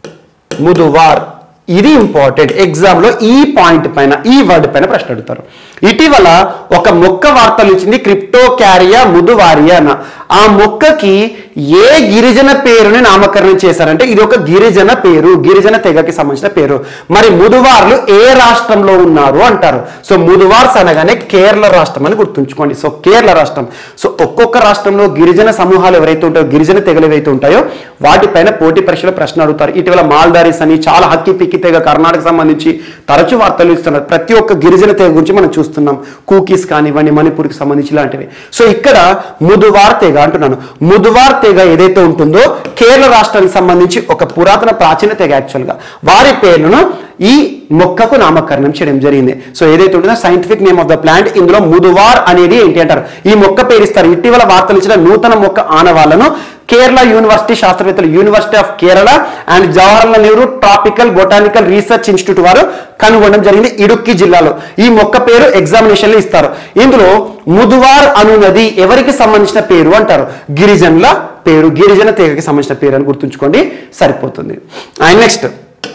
ముదువార్ ఇది ఇంపార్టెంట్ ఎగ్జామ్ లో ఈ పాయింట్ పైన ఈ వర్డ్ పైన ప్రశ్న అడుగుతారు ఇటీవల ఒక మొక్క వార్తలు ఇచ్చింది క్రిప్టోకారియా ముదువారియా ఆ మొక్కకి ఏ గిరిజన పేరుని నామకరణం చేశారంటే ఇది ఒక గిరిజన పేరు గిరిజన తెగకి సంబంధించిన పేరు మరి ముదువార్లు ఏ రాష్ట్రంలో ఉన్నారు అంటారు సో ముదువార్స్ అనగానే కేరళ రాష్ట్రం అని గుర్తుంచుకోండి సో కేరళ రాష్ట్రం సో ఒక్కొక్క రాష్ట్రంలో గిరిజన సమూహాలు ఎవరైతే ఉంటాయో గిరిజన తెగలు ఏవైతే ఉంటాయో వాటిపైన పోటీ పరీక్షలో ప్రశ్న అడుగుతారు ఇటీవల మాల్దారీస్ అని చాలా హక్కి పిక్కి తెగ కర్ణాటక సంబంధించి తరచూ వార్తలు ఇస్తున్నారు ప్రతి ఒక్క గిరిజన తెగ గురించి మనం చూస్తున్నాం కూకీస్ కానివ్వండి మణిపూర్కి సంబంధించి ఇలాంటివి సో ఇక్కడ ముదువార్ తెగ అంటున్నాను ముదువార్ తెగ ఏదైతే ఉంటుందో కేరళ రాష్ట్రానికి సంబంధించి ఒక పురాతన ప్రాచీన తెగ యాక్చువల్గా వారి పేర్లను ఈ మొక్కకు నామకరణం చేయడం జరిగింది సో ఏదైతే ఉంటుందో scientific name of the plant ఇందులో ముదువార్ అనేది ఏంటి అంటారు ఈ మొక్క పేరిస్తారు ఇటీవల వార్తలు ఇచ్చిన నూతన మొక్క ఆనవాళ్లను కేరళ యూనివర్సిటీ శాస్త్రవేత్తలు university of Kerala and Jawaharlal Nehru tropical botanical research institute వారు కనుగొనడం జరిగింది ఇడుక్కి జిల్లాలో ఈ మొక్క పేరు ఎగ్జామినేషన్ లో ఇస్తారు ఇందులో ముదువార్ అనునది ఎవరికి సంబంధించిన పేరు అంటారు గిరిజనుల పేరు గిరిజన తెగకి సంబంధించిన పేరు అని గుర్తుంచుకోండి సరిపోతుంది అండ్ నెక్స్ట్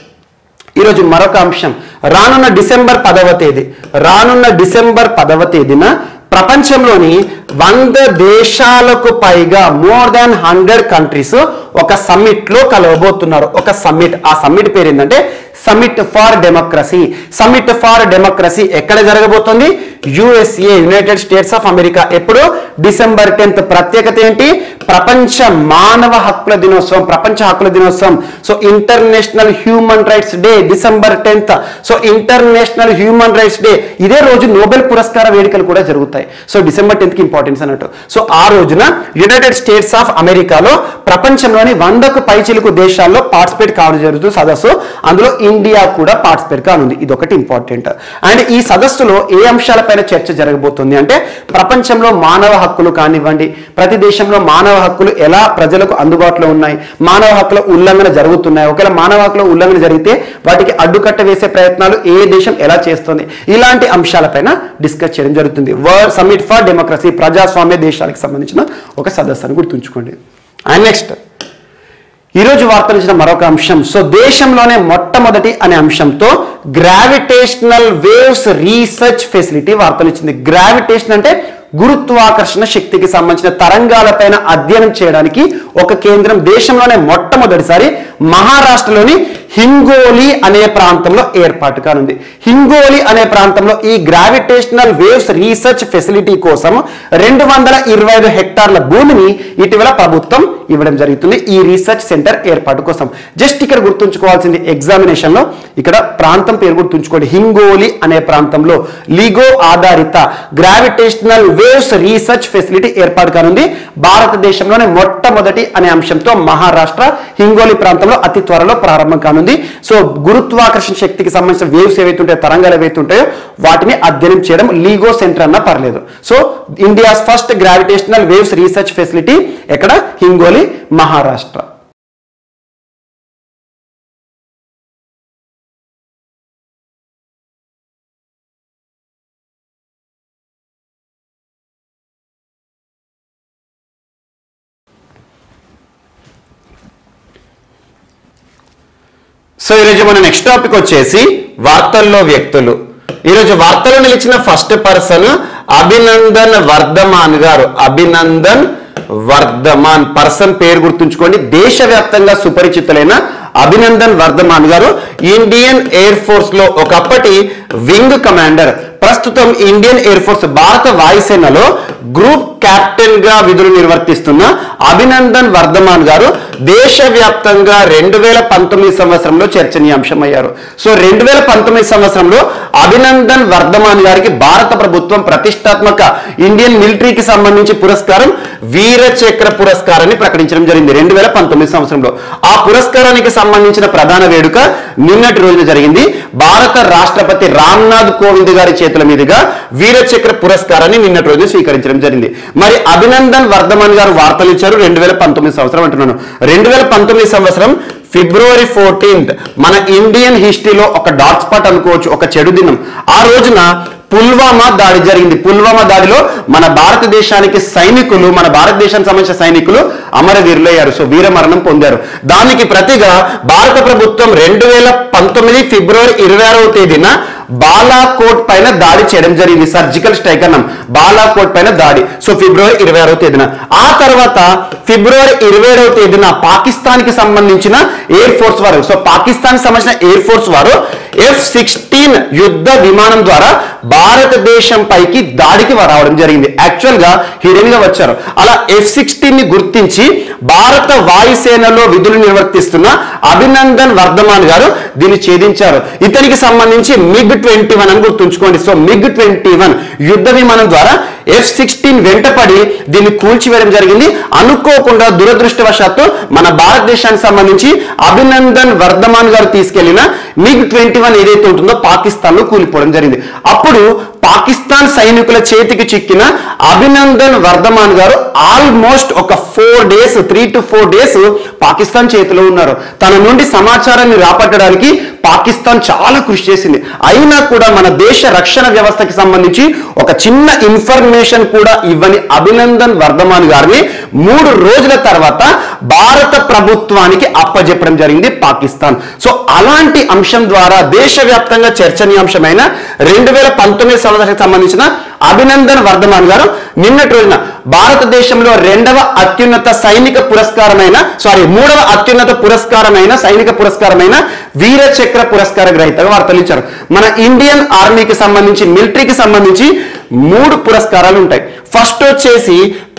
ఈరోజు మరొక అంశం రానున్న డిసెంబర్ పదవ తేదీ రానున్న డిసెంబర్ పదవ తేదీన ప్రపంచంలోని వంద దేశాలకు పైగా మోర్ దాన్ హండ్రెడ్ కంట్రీస్ ఒక సమ్మిట్ లో కలవబోతున్నారు ఒక సమ్మిట్ ఆ సమ్మిట్ పేరు ఏంటంటే summit for democracy summit for democracy ఎక్కడ జరగబోతుంది USA United States of America ఎప్పుడు డిసెంబర్ టెన్త్ ప్రత్యేకత ఏంటి ప్రపంచ మానవ హక్కుల దినోత్సవం ప్రపంచ హక్కుల దినోత్సవం so international human rights day December tenth so international human rights day ఇదే రోజు నోబెల్ పురస్కార వేడుకలు కూడా జరుగుతాయి సో డిసెంబర్ టెన్త్ కి ఇంపార్టెన్స్ అన్నట్టు సో ఆ రోజున యునైటెడ్ స్టేట్స్ ఆఫ్ అమెరికాలో ప్రపంచంలోని వందకు పైచిలుకు దేశాల్లో పార్టిసిపేట్ కావడం జరుగుతుంది సదస్సు అందులో ఇండియా కూడా పార్టిసిపేట్ కానుంది ఇది ఒకటి ఇంపార్టెంట్ అండ్ ఈ సదస్సులో ఏ అంశాలపైన చర్చ జరగబోతుంది అంటే ప్రపంచంలో మానవ హక్కులు కానివ్వండి ప్రతి దేశంలో మానవ హక్కులు ఎలా ప్రజలకు అందుబాటులో ఉన్నాయి మానవ హక్కుల ఉల్లంఘన జరుగుతున్నాయి ఒకవేళ మానవ హక్కుల ఉల్లంఘన జరిగితే వాటికి అడ్డుకట్ట వేసే ప్రయత్నాలు ఏ దేశం ఎలా చేస్తుంది ఇలాంటి అంశాలపైన డిస్కస్ చేయడం జరుగుతుంది వరల్డ్ సమ్మిట్ ఫర్ డెమోక్రసీ ప్రజాస్వామ్య దేశాలకు సంబంధించిన ఒక సదస్సు అని గుర్తుంచుకోండి అండ్ నెక్స్ట్ ఈరోజు వార్తలు ఇచ్చిన మరొక అంశం సో దేశంలోనే మొట్టమొదటి అనే అంశంతో గ్రావిటేషనల్ వేవ్స్ రీసెర్చ్ ఫెసిలిటీ వార్తలు ఇచ్చింది గ్రావిటేషన్ అంటే గురుత్వాకర్షణ శక్తికి సంబంధించిన తరంగాలపైన అధ్యయనం చేయడానికి ఒక కేంద్రం దేశంలోనే మొట్టమొదటిసారి మహారాష్ట్రలోని హింగోలి అనే ప్రాంతంలో ఏర్పాటు కానుంది హింగోలి అనే ప్రాంతంలో ఈ గ్రావిటేషనల్ వేవ్స్ రీసెర్చ్ ఫెసిలిటీ కోసం రెండు వందల ఇరవై ఐదు హెక్టార్ల భూమిని ఇటీవల ప్రభుత్వం ఇవ్వడం జరుగుతుంది ఈ రీసెర్చ్ సెంటర్ ఏర్పాటు కోసం జస్ట్ ఇక్కడ గుర్తుంచుకోవాల్సింది ఎగ్జామినేషన్ లో ఇక్కడ ప్రాంతం పేరు గుర్తుంచుకోండి హింగోలి అనే ప్రాంతంలో లిగో ఆధారిత గ్రావిటేషనల్ వేవ్స్ రీసెర్చ్ ఫెసిలిటీ ఏర్పాటు కానుంది భారతదేశంలోనే మొట్టమొదటి అనే అంశంతో మహారాష్ట్ర హింగోలి ప్రాంతంలో అతి త్వరలో ప్రారంభం కానుంది సో గురుత్వాకర్షణ శక్తికి సంబంధించిన వేవ్స్ ఏవైతే ఉంటాయో తరంగాలు ఏవైతే ఉంటాయో వాటిని అధ్యయనం చేయడం లీగో సెంటర్ అన్నా పర్లేదు so India's first gravitational waves research facility ఎక్కడ హింగోలి మహారాష్ట్ర సో ఈరోజు మన నెక్స్ట్ టాపిక్ వచ్చేసి వార్తల్లో వ్యక్తులు ఈరోజు వార్తల్లో నిలిచిన ఫస్ట్ పర్సన్ అభినందన్ వర్ధమాన్ గారు అభినందన్ వర్ధమాన్ పర్సన్ పేరు గుర్తుంచుకోండి దేశవ్యాప్తంగా సుపరిచితులైన అభినందన్ వర్ధమాన్ గారు ఇండియన్ ఎయిర్ ఫోర్స్ లో ఒకప్పటి వింగ్ కమాండర్ ప్రస్తుతం ఇండియన్ ఎయిర్ ఫోర్స్ భారత వాయుసేనలో గ్రూప్ కెప్టెన్ గా విధులు నిర్వర్తిస్తున్న అభినందన్ వర్ధమాన్ గారు దేశవ్యాప్తంగా రెండు వేల పంతొమ్మిది సంవత్సరంలో చర్చనీయాంశం అయ్యారు సో రెండు వేల పంతొమ్మిది సంవత్సరంలో అభినందన్ వర్ధమాన్ గారికి భారత ప్రభుత్వం ప్రతిష్టాత్మక ఇండియన్ మిలిటరీకి సంబంధించి పురస్కారం వీర చక్ర పురస్కారాన్ని ప్రకటించడం జరిగింది రెండు వేల పంతొమ్మిది సంవత్సరంలో ఆ పురస్కారానికి సంబంధించిన ప్రధాన వేడుక నిన్నటి రోజున జరిగింది భారత రాష్ట్రపతి రామ్నాథ్ కోవింద్ గారి చేతుల మీదుగా వీర చక్ర పురస్కారాన్ని నిన్నటి రోజు స్వీకరించడం జరిగింది మరి అభినందన్ వర్ధమాన్ గారు వార్తలు ఇచ్చారు రెండు వేల పంతొమ్మిది సంవత్సరం అంటున్నాను రెండు వేల పంతొమ్మిది సంవత్సరం ఫిబ్రవరి ఫోర్టీన్త్ మన ఇండియన్ హిస్టరీలో ఒక డాట్ స్పాట్ అనుకోవచ్చు ఒక చెడు దినం ఆ రోజున పుల్వామా దాడి జరిగింది పుల్వామా దాడిలో మన భారతదేశానికి సైనికులు మన భారతదేశానికి సంబంధించిన సైనికులు అమరవీరులయ్యారు సో వీరమరణం పొందారు దానికి ప్రతిగా భారత ప్రభుత్వం రెండు వేల పంతొమ్మిది ఫిబ్రవరి ఇరవై ఆరవ తేదీన బాలాకోట్ పైన దాడి చేయడం జరిగింది సర్జికల్ స్ట్రైక్ అన్నాం బాలాకోట్ పైన దాడి సో ఫిబ్రవరి ఇరవై ఆరవ తేదీన ఆ తర్వాత ఫిబ్రవరి ఇరవై ఏడవ తేదీన పాకిస్తాన్ కి సంబంధించిన ఎయిర్ ఫోర్స్ వారు సో పాకిస్తాన్ కి సంబంధించిన ఎయిర్ ఫోర్స్ వారు ఎఫ్ సిక్స్టీన్ యుద్ధ విమానం ద్వారా భారతదేశం పైకి దాడికి రావడం జరిగింది యాక్చువల్ గా హీరోయిన్ గా వచ్చారు అలా ఎఫ్ సిక్స్టీన్ ని గుర్తించి భారత వాయుసేనలో విధులు నిర్వర్తిస్తున్న అభినందన్ వర్ధమాన్ గారు దీన్ని ఛేదించారు ఇతనికి సంబంధించి మిగ్ ట్వంటీ వన్ అని గుర్తుంచుకోండి సో మిగ్ ట్వంటీ వన్ యుద్ధ విమానం ద్వారా ఎఫ్ సిక్స్టీన్ వెంటపడి దీన్ని కూల్చివేయడం జరిగింది అనుకోకుండా దురదృష్టవశాత్తు మన భారతదేశానికి సంబంధించి అభినందన్ వర్ధమాన్ గారు తీసుకెళ్లిన మిగ్ ట్వంటీ వన్ ఏదైతే ఉంటుందో పాకిస్తాన్ లో కూలిపోవడం జరిగింది అప్పుడు పాకిస్తాన్ సైనికుల చేతికి చిక్కిన అభినందన్ వర్ధమాన్ గారు ఆల్మోస్ట్ ఒక four days three to four days Pakistan చేతిలో ఉన్నారు తన నుండి సమాచారాన్ని రాపట్టడానికి పాకిస్తాన్ చాలా కృషి చేసింది అయినా కూడా మన దేశ రక్షణ వ్యవస్థకి సంబంధించి ఒక చిన్న ఇన్ఫర్మేషన్ కూడా ఇవ్వని అభినందన్ వర్ధమాన్ గారిని మూడు రోజుల తర్వాత భారత ప్రభుత్వానికి అప్పజెప్పడం జరిగింది పాకిస్తాన్ సో అలాంటి అంశం ద్వారా దేశవ్యాప్తంగా చర్చనీయాంశమైన రెండు వేల పంతొమ్మిది సంవత్సరానికి సంబంధించిన అభినందన్ వర్ధమాన్ గారు నిన్నటి రోజున భారతదేశంలో రెండవ అత్యున్నత సైనిక పురస్కారమైన సారీ మూడవ అత్యున్నత పురస్కారమైన సైనిక పురస్కారమైన వీర చక్ర పురస్కార గ్రహీతగా వార్తలు ఇచ్చారు మన ఇండియన్ ఆర్మీకి సంబంధించి మిలిటరీకి సంబంధించి మూడు పురస్కారాలు ఉంటాయి ఫస్ట్ వచ్చేసి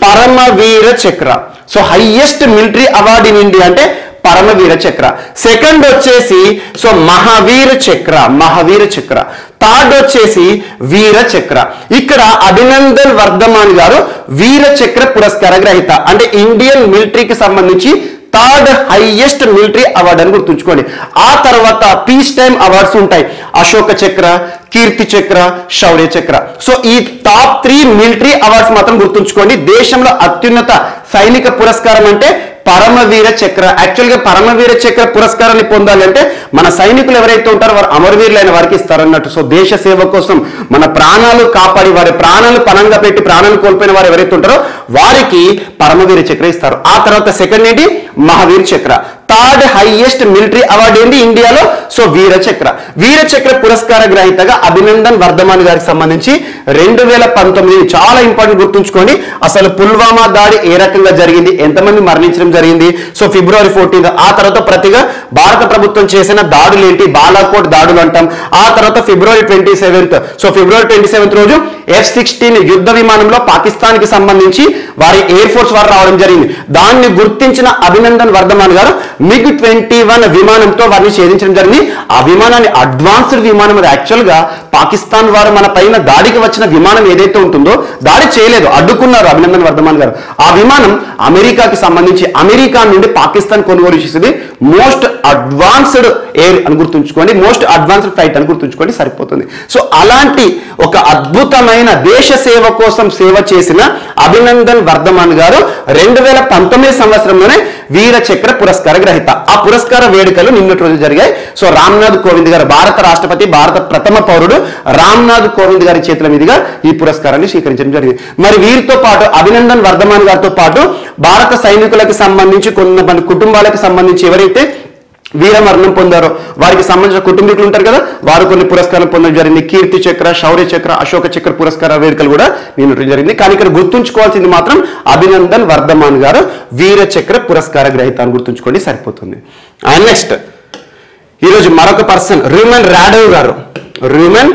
Paramvir Chakra so highest military award in India అంటే పరమవీర చక్ర సెకండ్ వచ్చేసి సో మహావీర చక్ర మహావీర చక్ర థర్డ్ వచ్చేసి వీర చక్ర ఇక్కడ అభినందన్ వర్ధమాన్ గారు వీర చక్ర పురస్కార గ్రహీత అంటే ఇండియన్ మిలిటరీకి సంబంధించి థర్డ్ హైయెస్ట్ మిలిటరీ అవార్డ్ అని గుర్తుంచుకోండి ఆ తర్వాత పీస్ టైమ్ అవార్డ్స్ ఉంటాయి అశోక చక్ర కీర్తి చక్ర శౌర్య చక్ర సో ఈ టాప్ త్రీ మిలిటరీ అవార్డ్స్ మాత్రం గుర్తుంచుకోండి దేశంలో అత్యున్నత సైనిక పురస్కారం అంటే పరమవీర చక్ర యాక్చువల్ గా పరమవీర చక్ర పురస్కారాన్ని పొందాలి అంటే మన సైనికులు ఎవరైతే ఉంటారో వారు అమరవీరులైన వారికి ఇస్తారన్నట్టు సో దేశ సేవ కోసం మన ప్రాణాలు కాపాడి వారి ప్రాణాలు పణంగా పెట్టి ప్రాణాలు కోల్పోయిన వారు ఎవరైతే ఉంటారో వారికి పరమవీర చక్ర ఇస్తారు ఆ తర్వాత సెకండ్ ఏంటి మహావీర్ చక్ర థర్డ్ హైయెస్ట్ మిలిటరీ అవార్డు ఏంటి ఇండియాలో సో వీర చక్ర వీర చక్ర పురస్కార గ్రహీతగా అభినందన్ వర్ధమాన్ గారికి సంబంధించి రెండు వేల పంతొమ్మిది చాలా ఇంపార్టెంట్ గుర్తుంచుకోండి అసలు పుల్వామా దాడి ఏ రకంగా జరిగింది ఎంతమంది మరణించడం జరిగింది సో ఫిబ్రవరి ఫోర్టీన్త్ ఆ తర్వాత ప్రతిగా భారత ప్రభుత్వం చేసిన దాడులు ఏంటి బాలాకోట్ దాడులు అంటాం ఆ తర్వాత February twenty seventh so February twenty seventh రోజు ఎఫ్ సిక్స్టీన్ యుద్ధ విమానంలో పాకిస్తాన్ కి సంబంధించి వారి ఎయిర్ ఫోర్స్ వారు రావడం జరిగింది దాన్ని గుర్తించిన అభినందన్ వర్ధమాన్ గారు మిగ్ ట్వంటీ వన్ విమానంతో వారిని ఛేదించడం జరిగింది ఆ విమానాన్ని అడ్వాన్స్డ్ విమానం అది యాక్చువల్ గా పాకిస్తాన్ వారు మన పైన దాడికి వచ్చిన విమానం ఏదైతే ఉంటుందో దాడి చేయలేదు అడ్డుకున్నారు అభినందన్ వర్ధమాన్ గారు ఆ విమానం అమెరికాకి సంబంధించి అమెరికా నుండి పాకిస్తాన్ కొనుగోలు చేసేది మోస్ట్ అడ్వాన్స్డ్ ఎయిర్ అని గుర్తుంచుకోండి మోస్ట్ అడ్వాన్స్డ్ ఫ్లైట్ అని గుర్తుంచుకోండి సరిపోతుంది సో అలాంటి ఒక అద్భుతమైన దేశ సేవ కోసం సేవ చేసిన అభినందన్ వర్ధమాన్ గారు రెండు వేల పంతొమ్మిది సంవత్సరంలోనే వీర చక్ర పురస్కార గ్రహీత ఆ పురస్కార వేడుకలు నిన్నటి రోజు జరిగాయి సో రామ్నాథ్ కోవింద్ గారు భారత రాష్ట్రపతి భారత ప్రథమ పౌరుడు రామ్నాథ్ కోవింద్ గారి చేతుల మీదుగా ఈ పురస్కారాన్ని స్వీకరించడం జరిగింది మరి వీరితో పాటు అభినందన్ వర్ధమాన్ గారితో పాటు భారత సైనికులకు సంబంధించి కొంతమంది కుటుంబాలకు సంబంధించి ఎవరైతే వీరమరణం పొందారో వారికి సంబంధించిన కుటుంబీకులు ఉంటారు కదా వారు కొన్ని పురస్కారం పొందడం జరిగింది కీర్తి చక్ర శౌర్య చక్ర అశోక చక్ర పురస్కార వేడుకలు కూడా నిన్నటి జరిగింది కానీ ఇక్కడ గుర్తుంచుకోవాల్సింది మాత్రం అభినందన్ వర్ధమాన్ గారు వీర చక్ర పురస్కార గ్రహీత అని గుర్తుంచుకోండి సరిపోతుంది అండ్ నెక్స్ట్ ఈరోజు మరొక పర్సన్ రూమెన్ రాడవ్ గారు రూమెన్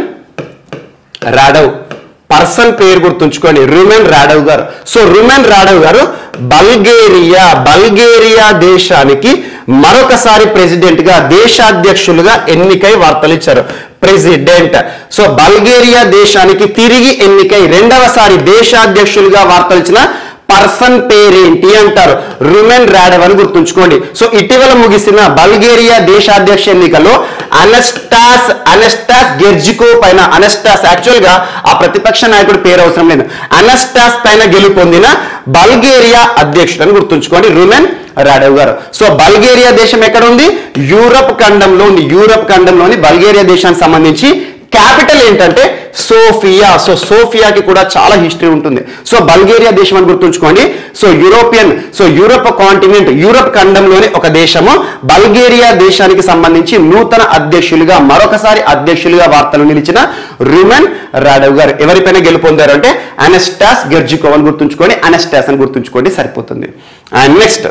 రాడవ్ పర్సన్ పేరు గుర్తుంచుకోండి రుమెన్ రాడవ్ గారు సో రుమెన్ రాడవ్ గారు బల్గేరియా బల్గేరియా దేశానికి మరొకసారి ప్రెసిడెంట్ గా దేశాధ్యక్షులుగా ఎన్నికై వార్తలు ఇచ్చారు ప్రెసిడెంట్ సో బల్గేరియా దేశానికి తిరిగి ఎన్నికై రెండవసారి దేశాధ్యక్షులుగా వార్తలు ఇచ్చిన పర్సన్ పేరేంటి అంటారు రుమెన్ రాడవ్ అని గుర్తుంచుకోండి సో ఇటీవల ముగిసిన బల్గేరియా దేశాధ్యక్ష ఎన్నికల్లో అనస్టాస్ అనస్టాస్ గెర్జికో పైన అనస్టాస్ యాక్చువల్ గా ఆ ప్రతిపక్ష నాయకుడి పేరు అవసరం లేదు అనస్టాస్ పైన గెలుపొందిన బల్గేరియా అధ్యక్షుడు అని గుర్తుంచుకోండి రుమెన్ రాడవ్ గారు సో బల్గేరియా దేశం ఎక్కడ ఉంది యూరప్ ఖండంలో ఉంది యూరప్ ఖండంలోని బల్గేరియా దేశానికి సంబంధించి క్యాపిటల్ ఏంటంటే సోఫియా సో సోఫియాకి కూడా చాలా హిస్టరీ ఉంటుంది సో బల్గేరియా దేశం అని గుర్తుంచుకోండి so European so Europe continent Europe ఖండంలోని ఒక దేశము బల్గేరియా దేశానికి సంబంధించి నూతన అధ్యక్షులుగా మరొకసారి అధ్యక్షులుగా వార్తలు నిలిచిన రుమెన్ రాడవ్ గారు ఎవరిపైన గెలుపొందారు అంటే అనస్టాస్ గెర్జికోవ్ అని గుర్తుంచుకోండి అనస్టాస్ అని గుర్తుంచుకోండి సరిపోతుంది అండ్ నెక్స్ట్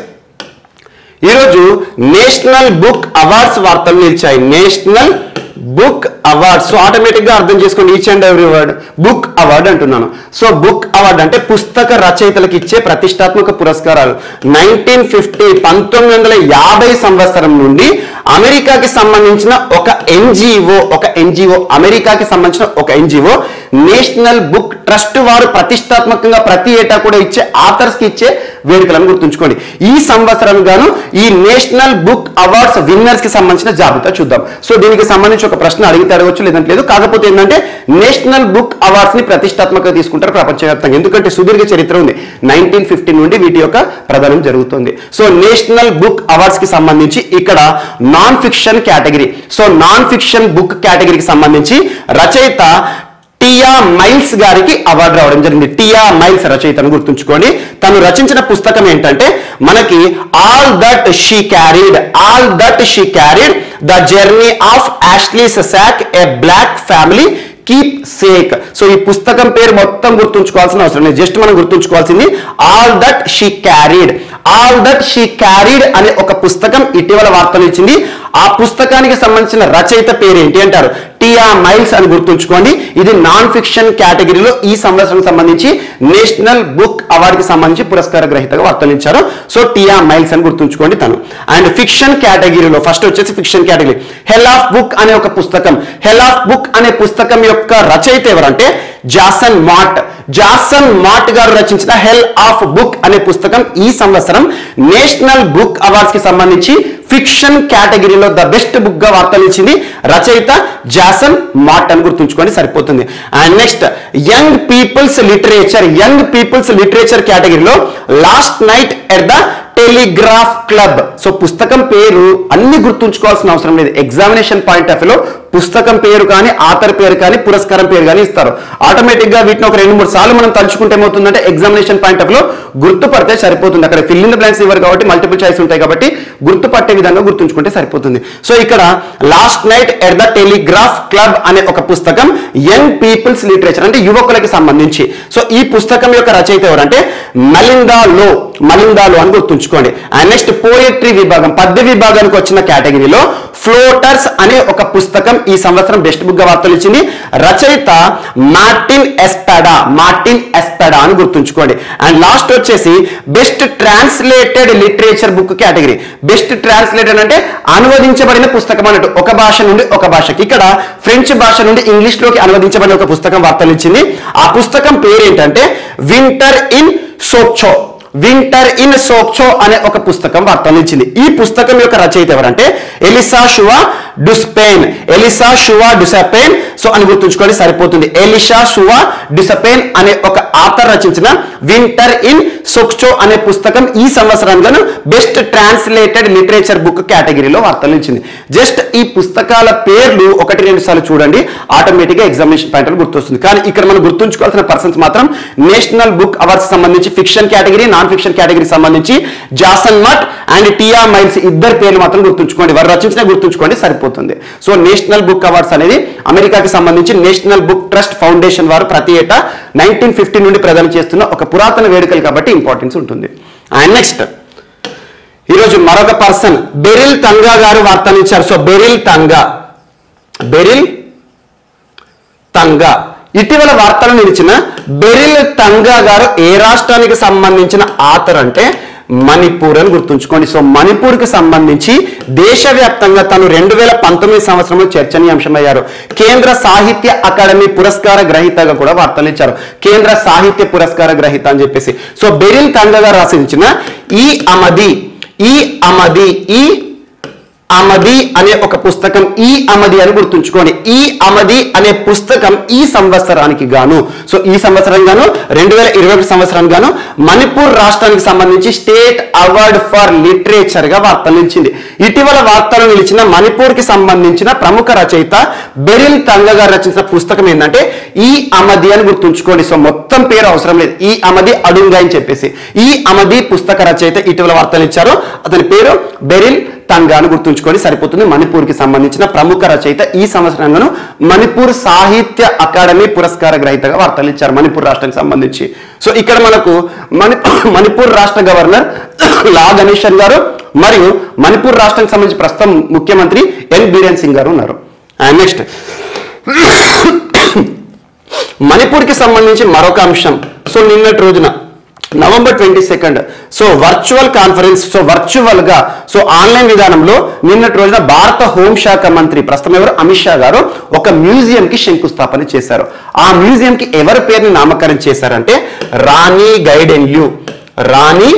ఈరోజు నేషనల్ బుక్ అవార్డ్స్ వార్తలు నిలిచాయి national book awards so automatic గా అర్థం చేసుకోండి each and every word book award అంటున్నాను సో బుక్ అవార్డ్ అంటే పుస్తక రచయితలకు ఇచ్చే ప్రతిష్టాత్మక పురస్కారాలు నైన్టీన్ ఫిఫ్టీ పంతొమ్మిది వందల యాభై సంవత్సరం నుండి అమెరికాకి సంబంధించిన ఒక ఎన్జిఓ ఒక ఎన్జిఓ అమెరికాకి సంబంధించిన ఒక ఎన్జిఓ నేషనల్ బుక్ ట్రస్ట్ వారు ప్రతిష్టాత్మకంగా ప్రతి ఏటా కూడా ఇచ్చే ఆథర్స్ కి ఇచ్చే వేడుకలను గుర్తుంచుకోండి ఈ సంవత్సరం గాను ఈ నేషనల్ బుక్ అవార్డ్స్ విన్నర్స్ కి సంబంధించిన జాబితా చూద్దాం సో దీనికి సంబంధించి ఒక ప్రశ్న అడిగితే అడగచ్చు లేదంటే లేదు కాకపోతే ఏంటంటే నేషనల్ బుక్ అవార్డ్స్ ని ప్రతిష్టాత్మకంగా తీసుకుంటారు ప్రపంచవ్యాప్తంగా ఎందుకంటే సుదీర్ఘ చరిత్ర ఉంది నైన్టీన్ ఫిఫ్టీ నుండి వీటి యొక్క ప్రదానం జరుగుతుంది సో నేషనల్ బుక్ అవార్డ్స్ కి సంబంధించి ఇక్కడ non fiction category so non fiction book కేటగిరీకి సంబంధించి రచయిత టియా మైల్స్ గారికి అవార్డు రావడం జరిగింది టియా మైల్స్ రచయితను గుర్తుంచుకోండి తను రచించిన పుస్తకం ఏంటంటే మనకి all that she carried all that she carried the journey of Ashley's sack a black family keepsake so ఈ పుస్తకం పేరు మొత్తం గుర్తుంచుకోవాల్సిన అవసరం లేదు జస్ట్ మనం గుర్తుంచుకోవాల్సింది all that she carried all that she carried అనే ఒక పుస్తకం ఇటీవల వార్తలు ఇచ్చింది ఆ పుస్తకానికి సంబంధించిన రచయిత పేరు ఏంటి అంటారు టియా మైల్స్ అని గుర్తుంచుకోండి ఇది నాన్ ఫిక్షన్ కేటగిరీలో ఈ సంవత్సరం సంబంధించి నేషనల్ బుక్ అవార్డుకి సంబంధించి పురస్కార గ్రహీతగా వార్తలు ఇచ్చారు సో టియా మైల్స్ అని గుర్తుంచుకోండి తను అండ్ ఫిక్షన్ కేటగిరీలో ఫస్ట్ వచ్చేసి fiction category hell of book అనే ఒక పుస్తకం హెల్ ఆఫ్ బుక్ అనే పుస్తకం యొక్క రచయిత ఎవరంటే జాసన్ మాట్ జాసన్ మాట్ గారు రచించిన హెల్ ఆఫ్ బుక్ అనే పుస్తకం ఈ సంవత్సరం నేషనల్ బుక్ అవార్డ్స్ కి సంబంధించి ఫిక్షన్ కేటగిరీలో ద బెస్ట్ బుక్ గా వార్తలు ఇచ్చింది రచయిత జాసన్ మాట్ అని గుర్తుంచుకోండి సరిపోతుంది and next young people's literature young people's literature కేటగిరీలో last night at the telegraph club so పుస్తకం పేరు అన్ని గుర్తుంచుకోవాల్సిన అవసరం లేదు ఎగ్జామినేషన్ పాయింట్ ఆఫ్ లో పుస్తకం పేరు కానీ ఆథర్ పేరు కానీ పురస్కారం పేరు కానీ ఇస్తారు ఆటోమేటిక్ గా వీటిని ఒక రెండు మూడు సార్లు మనం తలుచుకుంటే ఏమవుతుందంటే ఎగ్జామినేషన్ పాయింట్ ఆఫ్ లో గుర్తుపడితే సరిపోతుంది అక్కడ ఫిల్ ఇన్ ద బ్లాంక్స్ ఇవ్వరు కాబట్టి మల్టిపుల్ చాయిస్ ఉంటాయి కాబట్టి గుర్తుపట్టే విధంగా గుర్తుంచుకుంటే సరిపోతుంది సో ఇక్కడ last night at the telegraph club అనే ఒక పుస్తకం యంగ్ పీపుల్స్ లిటరేచర్ అంటే యువకులకి సంబంధించి సో ఈ పుస్తకం యొక్క రచయిత ఎవరంటే మలిందా లో మలిందా లో అని గుర్తుంచుకోండి అండ్ నెక్స్ట్ పోయట్రీ విభాగం పద్య విభాగానికి వచ్చిన కేటగిరీలో ఫ్లోటర్స్ అనే ఒక పుస్తకం ఈ సంవత్సరం బెస్ట్ బుక్ గా వార్తలు ఇచ్చింది రచయిత మార్టిన్ ఎస్పెడా మార్టిన్ ఎస్పెడా అని గుర్తుంచుకోండి అండ్ లాస్ట్ వచ్చేసి best translated literature book category best translated అంటే అనువదించబడిన పుస్తకం అన్నట్టు ఒక భాష నుండి ఒక భాషకి ఇక్కడ ఫ్రెంచ్ భాష నుండి ఇంగ్లీష్ లోకి అనువదించబడిన ఒక పుస్తకం వార్తలు ఇచ్చింది ఆ పుస్తకం పేరు ఏంటంటే winter in Sokcho winter in Sokcho అనే ఒక పుస్తకం వార్తలు ఇచ్చింది ఈ పుస్తకం యొక్క రచయిత ఎవరంటే Elisa Shua Dusapin Elisa Shua Dusapin so అని గుర్తుంచుకోండి సరిపోతుంది ఎలిషా షువా డుసపెయిన్ అనే ఒక ఆథర్ రచించిన వింటర్ ఇన్ సోక్చో అనే పుస్తకం ఈ సంవత్సరంగాను బెస్ట్ ట్రాన్స్లేటెడ్ లిటరేచర్ బుక్ కేటగిరీలో వార్తలు ఇచ్చింది జస్ట్ ఈ పుస్తకాల పేర్లు ఒకటి రెండు సార్లు చూడండి ఆటోమేటిక్ గా ఎగ్జామినేషన్ పాయింట్ గుర్తొస్తుంది కానీ ఇక్కడ మనం గుర్తుంచుకోవాల్సిన పర్సన్స్ మాత్రం నేషనల్ బుక్ అవార్డ్స్ సంబంధించి fiction category non fiction category సంబంధించి Jason Mott and Tiya Miles ఇద్దరు పేర్లు మాత్రం గుర్తుంచుకోండి వారు రచించిన గుర్తుంచుకోండి సరిపోతుంది సో నేషనల్ బుక్ అవార్డ్స్ అనేది అమెరికాకి సంబంధించి నేషనల్ బుక్ ట్రస్ట్ ఫౌండేషన్ వారు ప్రతి ఏటా నైన్టీన్ ఫిఫ్టీ నుండి ప్రదానం చేస్తున్న ఒక పురాతన వేడుకలు కాబట్టి ఇంపార్టెన్స్ ఉంటుంది అండ్ నెక్స్ట్ ఈరోజు మరొక పర్సన్ బెరిల్ తంగా గారు వార్తలు ఇచ్చారు సో బెరిల్ తంగా బెరిల్ తంగా ఇటీవల వార్తలు నిలిచిన బెరిల్ తంగా గారు ఏ రాష్ట్రానికి సంబంధించిన ఆథర్ అంటే మణిపూర్ అని గుర్తుంచుకోండి సో మణిపూర్కి సంబంధించి దేశవ్యాప్తంగా తను రెండు వేల పంతొమ్మిది సంవత్సరంలో చర్చనీయాంశమయ్యారు కేంద్ర సాహిత్య అకాడమీ పురస్కార గ్రహీతగా కూడా వార్తలు ఇచ్చారు కేంద్ర సాహిత్య పురస్కార గ్రహీత అని చెప్పేసి సో బెరిల్ తంగా గారు రాసించిన ఈ అమది ఈ అమది ఈ అమది అనే ఒక పుస్తకం ఈ అమది అని గుర్తుంచుకోండి ఈ అమది అనే పుస్తకం ఈ సంవత్సరానికి గాను సో ఈ సంవత్సరం గాను రెండు వేల ఇరవై ఒకటి సంవత్సరం గాను మణిపూర్ రాష్ట్రానికి సంబంధించి స్టేట్ అవార్డ్ ఫర్ లిటరేచర్ గా వార్తలు నిలిచింది ఇటీవల వార్తలు నిలిచిన మణిపూర్ కి సంబంధించిన ప్రముఖ రచయిత బెరిల్ తంగ గారు రచించిన పుస్తకం ఏంటంటే ఈ అమది అని గుర్తుంచుకోండి సో మొత్తం పేరు అవసరం లేదు ఈ అమది అడుంగా అని చెప్పేసి ఈ అమది పుస్తక రచయిత ఇటీవల వార్తలు ఇచ్చారు అతని పేరు బెరిల్ తంగా అని గుర్తుంచుకొని సరిపోతుంది మణిపూర్కి సంబంధించిన ప్రముఖ రచయిత ఈ సంవత్సరంగాను మణిపూర్ సాహిత్య అకాడమీ పురస్కార గ్రహీతగా వార్తలు ఇచ్చారు మణిపూర్ రాష్ట్రానికి సంబంధించి సో ఇక్కడ మనకు మణి మణిపూర్ రాష్ట్ర గవర్నర్ లా గణేశన్ గారు మరియు మణిపూర్ రాష్ట్రానికి సంబంధించి ప్రస్తుతం ముఖ్యమంత్రి ఎన్ బీరేన్ సింగ్ గారు ఉన్నారు అండ్ నెక్స్ట్ మణిపూర్కి సంబంధించి మరొక అంశం సో నిన్నటి రోజున November twenty second so virtual conference so virtual గా సో ఆన్లైన్ విధానంలో నిన్నటి రోజున భారత హోంశాఖ మంత్రి ప్రస్తుతం ఎవరు అమిత్ షా గారు ఒక మ్యూజియం కి శంకుస్థాపన చేశారు ఆ మ్యూజియం కి ఎవరి పేరుని నామకరణం చేశారంటే రాణి గైడెన్ ల్యూ రాణి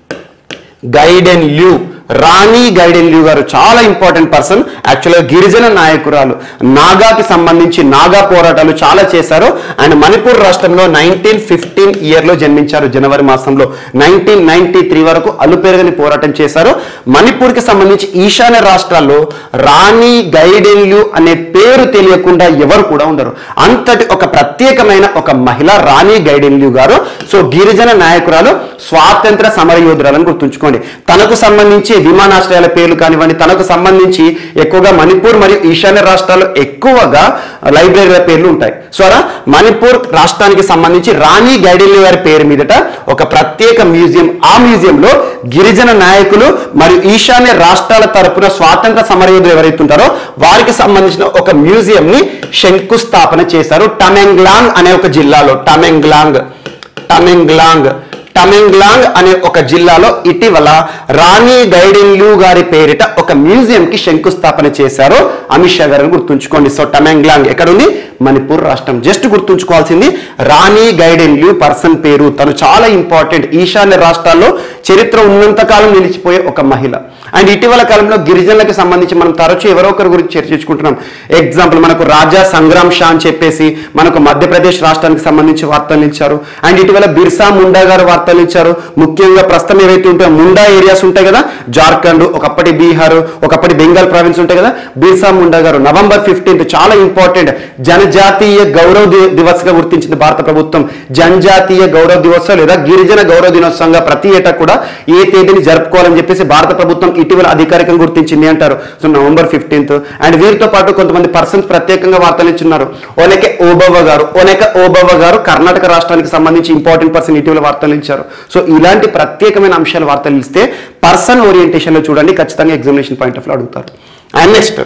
గైడెన్ ల్యూ రాణి గైడెన్ ల్యూ గారు చాలా ఇంపార్టెంట్ పర్సన్ యాక్చువల్గా గిరిజన నాయకురాలు నాగాకి సంబంధించి నాగా పోరాటాలు చాలా చేశారు అండ్ మణిపూర్ రాష్ట్రంలో నైన్టీన్ ఫిఫ్టీన్ ఇయర్లో జన్మించారు జనవరి మాసంలో నైన్టీన్ నైన్టీ త్రీ వరకు అలుపెరగని పోరాటం చేశారు మణిపూర్కి సంబంధించి ఈశాన్య రాష్ట్రాల్లో రాణి గైడెన్ ల్యూ అనే పేరు తెలియకుండా ఎవరు కూడా ఉండరు అంతటి ఒక ప్రత్యేకమైన ఒక మహిళ రాణి గైడెన్ ల్యూ గారు సో గిరిజన నాయకురాలు స్వాతంత్ర సమరయోధురాలని గుర్తుంచుకోండి తనకు సంబంధించి విమానాశ్రయాల పేర్లు కానివ్వండి తనకు సంబంధించి ఎక్కువగా మణిపూర్ మరియు ఈశాన్య రాష్ట్రాల్లో ఎక్కువగా లైబ్రరీల పేర్లు ఉంటాయి సో అలా మణిపూర్ రాష్ట్రానికి సంబంధించి రాణి గైడెల్లి గారి పేరు మీదట ఒక ప్రత్యేక మ్యూజియం ఆ మ్యూజియంలో గిరిజన నాయకులు మరియు ఈశాన్య రాష్ట్రాల తరపున స్వాతంత్ర సమరయోధులు ఎవరైతే ఉంటారో వారికి సంబంధించిన ఒక మ్యూజియం ని శంకుస్థాపన చేశారు టమెంగ్లాంగ్ అనే ఒక జిల్లాలో టమెంగ్లాంగ్ టమెంగ్లాంగ్ టమెంగ్లాంగ్ అనే ఒక జిల్లాలో ఇటీవల రాణి గైడెన్లు గారి పేరిట ఒక మ్యూజియం కి శంకుస్థాపన చేశారు అమిత్ షా గారిని గుర్తుంచుకోండి సో టమెంగ్లాంగ్ ఎక్కడ ఉంది మణిపూర్ రాష్ట్రం జస్ట్ గుర్తుంచుకోవాల్సింది రాణి గైడెన్లు పర్సన్ పేరు తను చాలా ఇంపార్టెంట్ ఈశాన్య రాష్ట్రాల్లో చరిత్ర ఉన్నంతకాలం నిలిచిపోయే ఒక మహిళ అండ్ ఇటీవల కాలంలో గిరిజనులకు సంబంధించి మనం తరచూ ఎవరో ఒకరి గురించి చర్చించుకుంటున్నాం ఎగ్జాంపుల్ మనకు రాజా సంగ్రామ్ షా అని చెప్పేసి మనకు మధ్యప్రదేశ్ రాష్ట్రానికి సంబంధించి వార్తలు ఇచ్చారు అండ్ ఇటీవల బిర్సా ముండా గారు వార్తలు ఇచ్చారు ముఖ్యంగా ప్రస్తుతం ఏవైతే ఉంటాయో ముండా ఏరియాస్ ఉంటాయి కదా జార్ఖండ్ ఒకప్పటి బీహార్ ఒకప్పటి బెంగాల్ ప్రావిన్స్ ఉంటాయి కదా బిర్సా ముండా గారు నవంబర్ ఫిఫ్టీన్త్ చాలా ఇంపార్టెంట్ జనజాతీయ గౌరవ ది- దివస్ గా గుర్తించింది భారత ప్రభుత్వం జనజాతీయ గౌరవ దివోత్సవం లేదా గిరిజన గౌరవ దినోత్సవంగా ప్రతి ఏటా కూడా ఏ తేదీని జరుపుకోవాలని చెప్పేసి భారత ప్రభుత్వం ఇటీవల అధికారికంగా గుర్తించింది అంటారు సో నవంబర్ ఫిఫ్టీన్త్ అండ్ వీరితో పాటు కొంతమంది పర్సన్స్ ప్రత్యేకంగా వార్తలు ఇచ్చున్నారు ఓనెకే ఓబవ్వ గారు ఓనెక ఓబవ్వ గారు కర్ణాటక రాష్ట్రానికి సంబంధించి ఇంపార్టెంట్ పర్సన్ ఇటీవల వార్తలు ఇచ్చారు సో ఇలాంటి ప్రత్యేకమైన అంశాలు వార్తలు ఇస్తే పర్సన్ ఓరియంటేషన్ లో చూడండి ఖచ్చితంగా ఎగ్జామినేషన్ పాయింట్ ఆఫ్ లో అడుగుతారు అండ్ నెక్స్ట్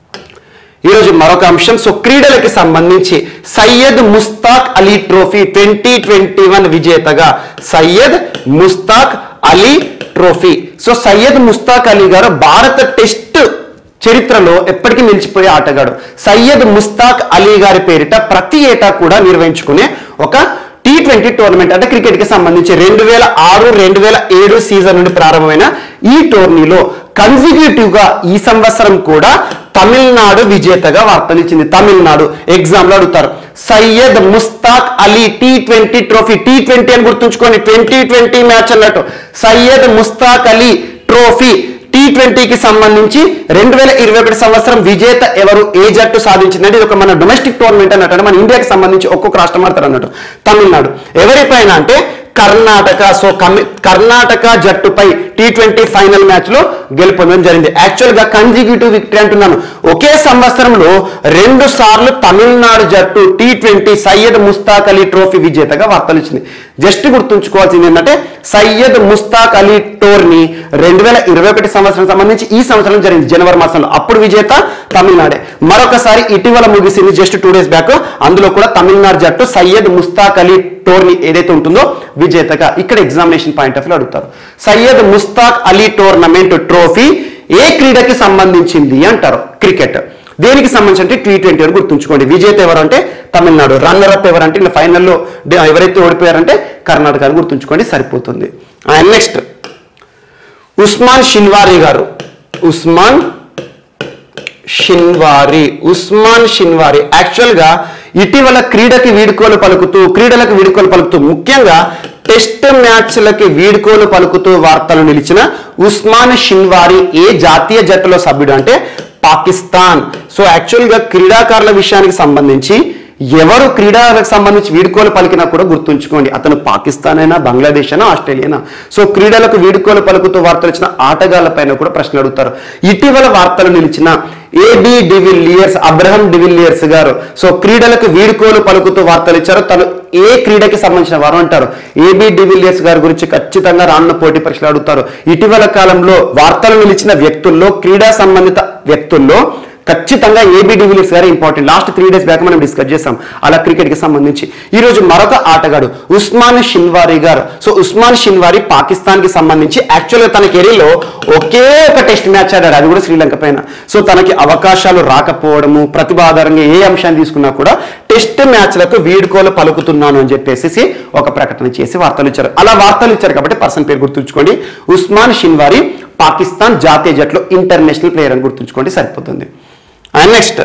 ఈరోజు మరొక అంశం సో క్రీడలకి సంబంధించి Syed Mushtaq Ali trophy twenty twenty one విజేతగా సయ్యద్ ముస్తాక్ అలీ ట్రోఫీ సో సయ్యద్ ముస్తాక్ అలీ గారు భారత టెస్ట్ చరిత్రలో ఎప్పటికీ నిలిచిపోయే ఆటగాడు సయ్యద్ ముస్తాక్ అలీ గారి పేరిట ప్రతి ఏటా కూడా నిర్వహించుకునే ఒక టీ ట్వంటీ టోర్నమెంట్ అంటే క్రికెట్ కి సంబంధించి రెండు వేల ఆరు రెండు వేల ఏడు సీజన్ నుండి ప్రారంభమైన ఈ టోర్నీలో కన్సిక్యూటివ్ గా ఈ సంవత్సరం కూడా తమిళనాడు విజేతగా వార్తనిచ్చింది తమిళనాడు ఎగ్జామ్ లో అడుగుతారు Syed Mushtaq Ali T twenty trophy T twenty అని గుర్తుంచుకోండి ట్వంటీ ట్వంటీ మ్యాచ్ అన్నట్టు సయ్యద్ ముస్తాక్ అలీ ట్రోఫీ టీ ట్వంటీకి సంబంధించి రెండు వేల ఇరవై ఒకటి సంవత్సరం విజేత ఎవరు ఏ జట్టు సాధించిందంటే ఇది ఒక మన డొమెస్టిక్ టోర్నమెంట్ అన్నట్టు అంటే మన ఇండియాకి సంబంధించి ఒక్కొక్క రాష్ట్రం ఆడతారు అన్నట్టు తమిళనాడు ఎవరిపైన అంటే కర్ణాటక సో కమి- కర్ణాటక జట్టుపై టీ ట్వంటీ ఫైనల్ మ్యాచ్ లో గెలుపొందడం జరిగింది యాక్చువల్ గా కన్జిక్యూటివ్ విక్టరీ అంటున్నాను ఒకే సంవత్సరంలో రెండు సార్లు తమిళనాడు జట్టు T twenty Syed Mushtaq Ali trophy విజేతగా వార్తలు ఇచ్చింది జస్ట్ గుర్తుంచుకోవాల్సింది ఏంటంటే సయ్యద్ ముస్తాక్ అలీ టోర్నీ రెండు వేల ఇరవై ఒకటి సంవత్సరం సంబంధించి ఈ సంవత్సరం జరిగింది జనవరి మాసంలో అప్పుడు విజేత తమిళనాడే మరొకసారి ఇటీవల ముగిసింది జస్ట్ టూ డేస్ బ్యాక్ అందులో కూడా తమిళనాడు జట్టు సయ్యద్ ముస్తాక్ అలీ టోర్నీ ఏదైతే ఉంటుందో విజేతగా ఇక్కడ ఎగ్జామినేషన్ పాయింట్ ఆఫ్ లో అడుగుతారు సయ్యద్ ముస్తాక్ అలీ టోర్నమెంట్ ట్రోఫీ ఏ క్రీడకి సంబంధించింది అంటారు క్రికెట్ దేనికి సంబంధించి అంటే టీ ట్వంటీ అని గుర్తుంచుకోండి విజేత ఎవరంటే తమిళనాడు రన్నర్ అప్ ఎవరంటే ఇలా ఫైనల్లో ఎవరైతే ఓడిపోయారంటే కర్ణాటక అని గుర్తుంచుకోండి సరిపోతుంది and next Usman Shinwari garu Usman Shinwari Usman Shinwari actual గా ఇటీవల క్రీడకి వీడుకోలు పలుకుతూ క్రీడలకు వీడుకోలు పలుకుతూ ముఖ్యంగా టెస్ట్ మ్యాచ్లకి వీడ్కోలు పలుకుతూ వార్తలు నిలిచిన ఉస్మాన్ షిన్వారి ఏ జాతీయ జట్టులో సభ్యుడు అంటే పాకిస్తాన్ సో యాక్చువల్గా క్రీడాకారుల విషయానికి సంబంధించి ఎవరు క్రీడలకు సంబంధించి వీడుకోలు పలికినా కూడా గుర్తుంచుకోండి అతను పాకిస్తాన్ అయినా బంగ్లాదేశ్ అయినా ఆస్ట్రేలియా సో క్రీడలకు వీడుకోలు పలుకుతూ వార్తలు ఇచ్చిన ఆటగాళ్ల పైన కూడా ప్రశ్నలు అడుగుతారు ఇటీవల వార్తలు నిలిచిన AB de Villiers Abraham de Villiers garu so క్రీడలకు వీడుకోలు పలుకుతూ వార్తలు ఇచ్చారు తను ఏ క్రీడకి సంబంధించిన వారు అంటారు ఏబి డివిలియర్స్ గారి గురించి ఖచ్చితంగా రానున్న పోటీ పరీక్షలు అడుగుతారు ఇటీవల కాలంలో వార్తలు నిలిచిన వ్యక్తుల్లో క్రీడా సంబంధిత వ్యక్తుల్లో ఖచ్చితంగా AB de Villiers garu important last three days back మనం డిస్కస్ చేస్తాం అలా క్రికెట్ కి సంబంధించి ఈ రోజు మరొక ఆటగాడు ఉస్మాన్ షిన్వారి గారు సో ఉస్మాన్ షిన్వారి పాకిస్తాన్ కి సంబంధించి యాక్చువల్ గా తన కెరీర్ లో ఒకే ఒక టెస్ట్ మ్యాచ్ ఆడారు అది కూడా శ్రీలంక పైన సో తనకి అవకాశాలు రాకపోవడము ప్రతిభ ఆధారంగా ఏ అంశాన్ని తీసుకున్నా కూడా టెస్ట్ మ్యాచ్లకు వీడుకోలు పలుకుతున్నాను అని చెప్పేసి ఒక ప్రకటన చేసి వార్తలు ఇచ్చారు అలా వార్తలు ఇచ్చారు కాబట్టి పర్సన్ పేరు గుర్తుంచుకోండి ఉస్మాన్ షిన్వారి పాకిస్తాన్ జాతీయ జట్లో ఇంటర్నేషనల్ ప్లేయర్ అని గుర్తుంచుకోండి సరిపోతుంది అండ్ నెక్స్ట్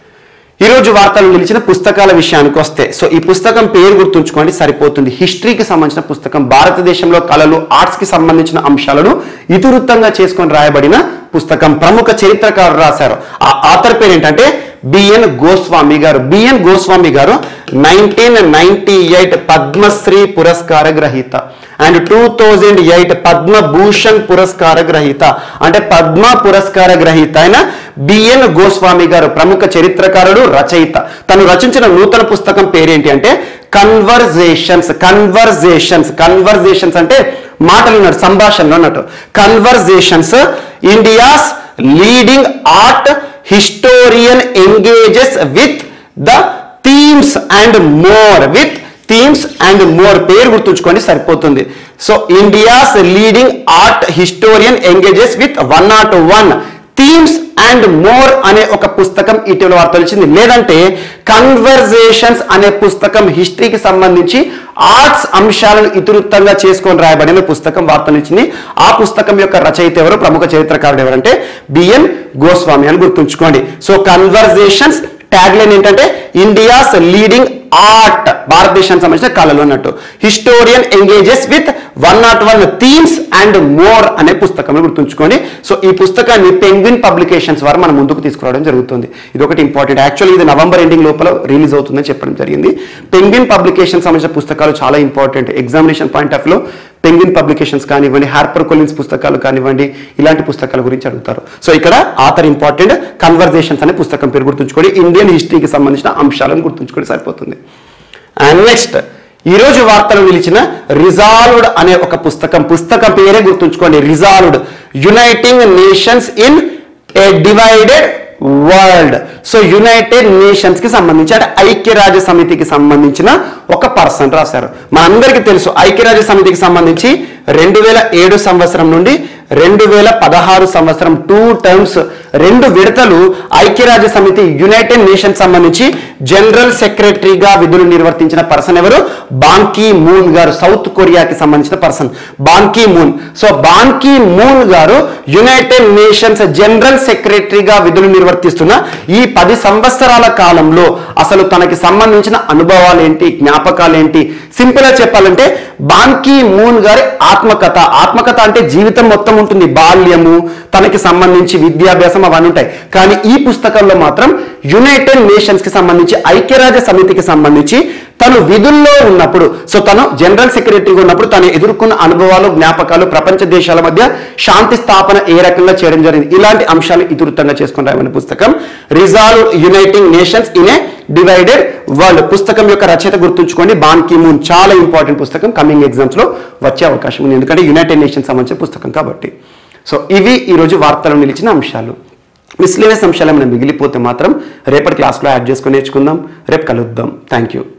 ఈరోజు వార్తలు నిలిచిన పుస్తకాల విషయానికి వస్తే సో ఈ పుస్తకం పేరు గుర్తుంచుకోండి సరిపోతుంది హిస్టరీకి సంబంధించిన పుస్తకం భారతదేశంలో కళలు ఆర్ట్స్ కి సంబంధించిన అంశాలను ఇతివృత్తంగా చేసుకొని రాయబడిన పుస్తకం ప్రముఖ చరిత్రకారులు రాశారు ఆ ఆథర్ పేరు ఏంటంటే బిఎన్ గోస్వామి గారు బిఎన్ గోస్వామి గారు నైన్టీన్ నైన్టీ ఎయిట్ పద్మశ్రీ పురస్కార గ్రహీత and two thousand eight Padma Bhushan పురస్కార గ్రహీత అంటే పద్మ పురస్కార గ్రహీత అయిన బిఎన్ గోస్వామి గారు ప్రముఖ చరిత్రకారుడు రచయిత తను రచించిన నూతన పుస్తకం పేరేంటి అంటే కన్వర్జేషన్స్ కన్వర్జేషన్స్ కన్వర్జేషన్స్ అంటే మాటలు అన్నట్టు సంభాషణలు అన్నట్టు conversations India's leading art historian engages with the themes and more with themes and more పేరు గుర్తుంచుకోండి సరిపోతుంది so India's leading art historian engages with one nought one themes and more అనే ఒక పుస్తకం ఇటీవల వార్తలు వచ్చింది లేదంటే కన్వర్జేషన్స్ అనే పుస్తకం హిస్టరీకి సంబంధించి ఆర్ట్స్ అంశాలను ఇతివృత్తంగా చేసుకొని రాయబడిన పుస్తకం వార్తలు ఇచ్చింది ఆ పుస్తకం యొక్క రచయిత ఎవరు ప్రముఖ చరిత్రకారుడు ఎవరంటే బిఎన్ గోస్వామి అని గుర్తుంచుకోండి సో కన్వర్జేషన్స్ ట్యాగ్ లైన్ ఏంటంటే ఇండియాస్ లీడింగ్ ఆర్ట్ భారతదేశానికి సంబంధించిన కళలు అన్నట్టు historian engages with one nought one themes and more అనే పుస్తకం గుర్తుంచుకోండి సో ఈ పుస్తకాన్ని పెంగ్విన్ పబ్లికేషన్స్ వారు మన ముందుకు తీసుకురావడం జరుగుతుంది ఇది ఒకటి ఇంపార్టెంట్ యాక్చువల్లీ ఇది నవంబర్ ఎండింగ్ లోపల రిలీజ్ అవుతుందని చెప్పడం జరిగింది పెంగ్విన్ పబ్లికేషన్ సంబంధించిన పుస్తకాలు చాలా ఇంపార్టెంట్ ఎగ్జామినేషన్ పాయింట్ ఆఫ్ లో పెంగ్విన్ పబ్లికేషన్స్ కానివ్వండి హార్పర్ కొలిన్స్ పుస్తకాలు కానివ్వండి ఇలాంటి పుస్తకాల గురించి అడుగుతారు సో ఇక్కడ ఆథర్ ఇంపార్టెంట్ కన్వర్జేషన్స్ అనే పుస్తకం పేరు గుర్తుంచుకోండి ఇండియన్ హిస్టరీకి సంబంధించిన అంశాలను గుర్తుంచుకోండి సరిపోతుంది అండ్ నెక్స్ట్ ఈ రోజు వార్తలు నిలిచిన రిజాల్వ్డ్ అనే ఒక పుస్తకం పుస్తకం పేరే గుర్తుంచుకోండి resolved uniting nations in a divided world so United Nations కి సంబంధించి అంటే ఐక్యరాజ్య సమితికి సంబంధించిన ఒక పర్సన్ రాశారు మనందరికీ తెలుసు ఐక్యరాజ్య సమితికి సంబంధించి రెండు వేల ఏడు సంవత్సరం నుండి రెండు వేల పదహారు సంవత్సరం టూ టర్మ్స్ రెండు విడతలు ఐక్యరాజ్య సమితి యునైటెడ్ నేషన్స్ సంబంధించి జనరల్ సెక్రటరీగా విధులు నిర్వర్తించిన పర్సన్ ఎవరు బాంకీ మూన్ గారు సౌత్ కొరియాకి సంబంధించిన person Ban Ki Moon so Ban Ki Moon garu United Nations general సెక్రటరీగా విధులు నిర్వర్తిస్తున్న ఈ పది సంవత్సరాల కాలంలో అసలు తనకి సంబంధించిన అనుభవాలు ఏంటి జ్ఞాపకాలు ఏంటి సింపుల్ గా చెప్పాలంటే బాంకీ మూన్ గారి ఆత్మకథ ఆత్మకథ అంటే జీవితం మొత్తం ఉంటుంది బాల్యము తనకి సంబంధించి విద్యాభ్యాసం అవన్నీ ఉంటాయి కానీ ఈ పుస్తకంలో మాత్రం యునైటెడ్ నేషన్స్ కి సంబంధించి ఐక్యరాజ్య సమితికి సంబంధించి తను విధుల్లో ఉన్నప్పుడు సో తను జనరల్ సెక్రటరీగా ఉన్నప్పుడు తను ఎదుర్కొన్న అనుభవాలు జ్ఞాపకాలు ప్రపంచ దేశాల మధ్య శాంతి స్థాపన ఏ రకంగా చేయడం జరిగింది ఇలాంటి అంశాలు ఇతివృత్తంగా చేసుకుని రాయమని పుస్తకం resolve uniting nations in a divided world పుస్తకం యొక్క రచయిత గుర్తుంచుకోండి బాన్ కి మూన్ చాలా ఇంపార్టెంట్ పుస్తకం కమింగ్ ఎగ్జామ్స్ లో వచ్చే అవకాశం ఉంది ఎందుకంటే యునైటెడ్ నేషన్స్ సంబంధించిన పుస్తకం కాబట్టి సో ఇవి ఈరోజు వార్తలు నిలిచిన అంశాలు మిస్లీనియస్ అంశాలు ఏమైనా మిగిలిపోతే మాత్రం రేపటి క్లాస్లో యాడ్ చేసుకొని నేర్చుకుందాం రేపు కలుద్దాం థ్యాంక్ యూ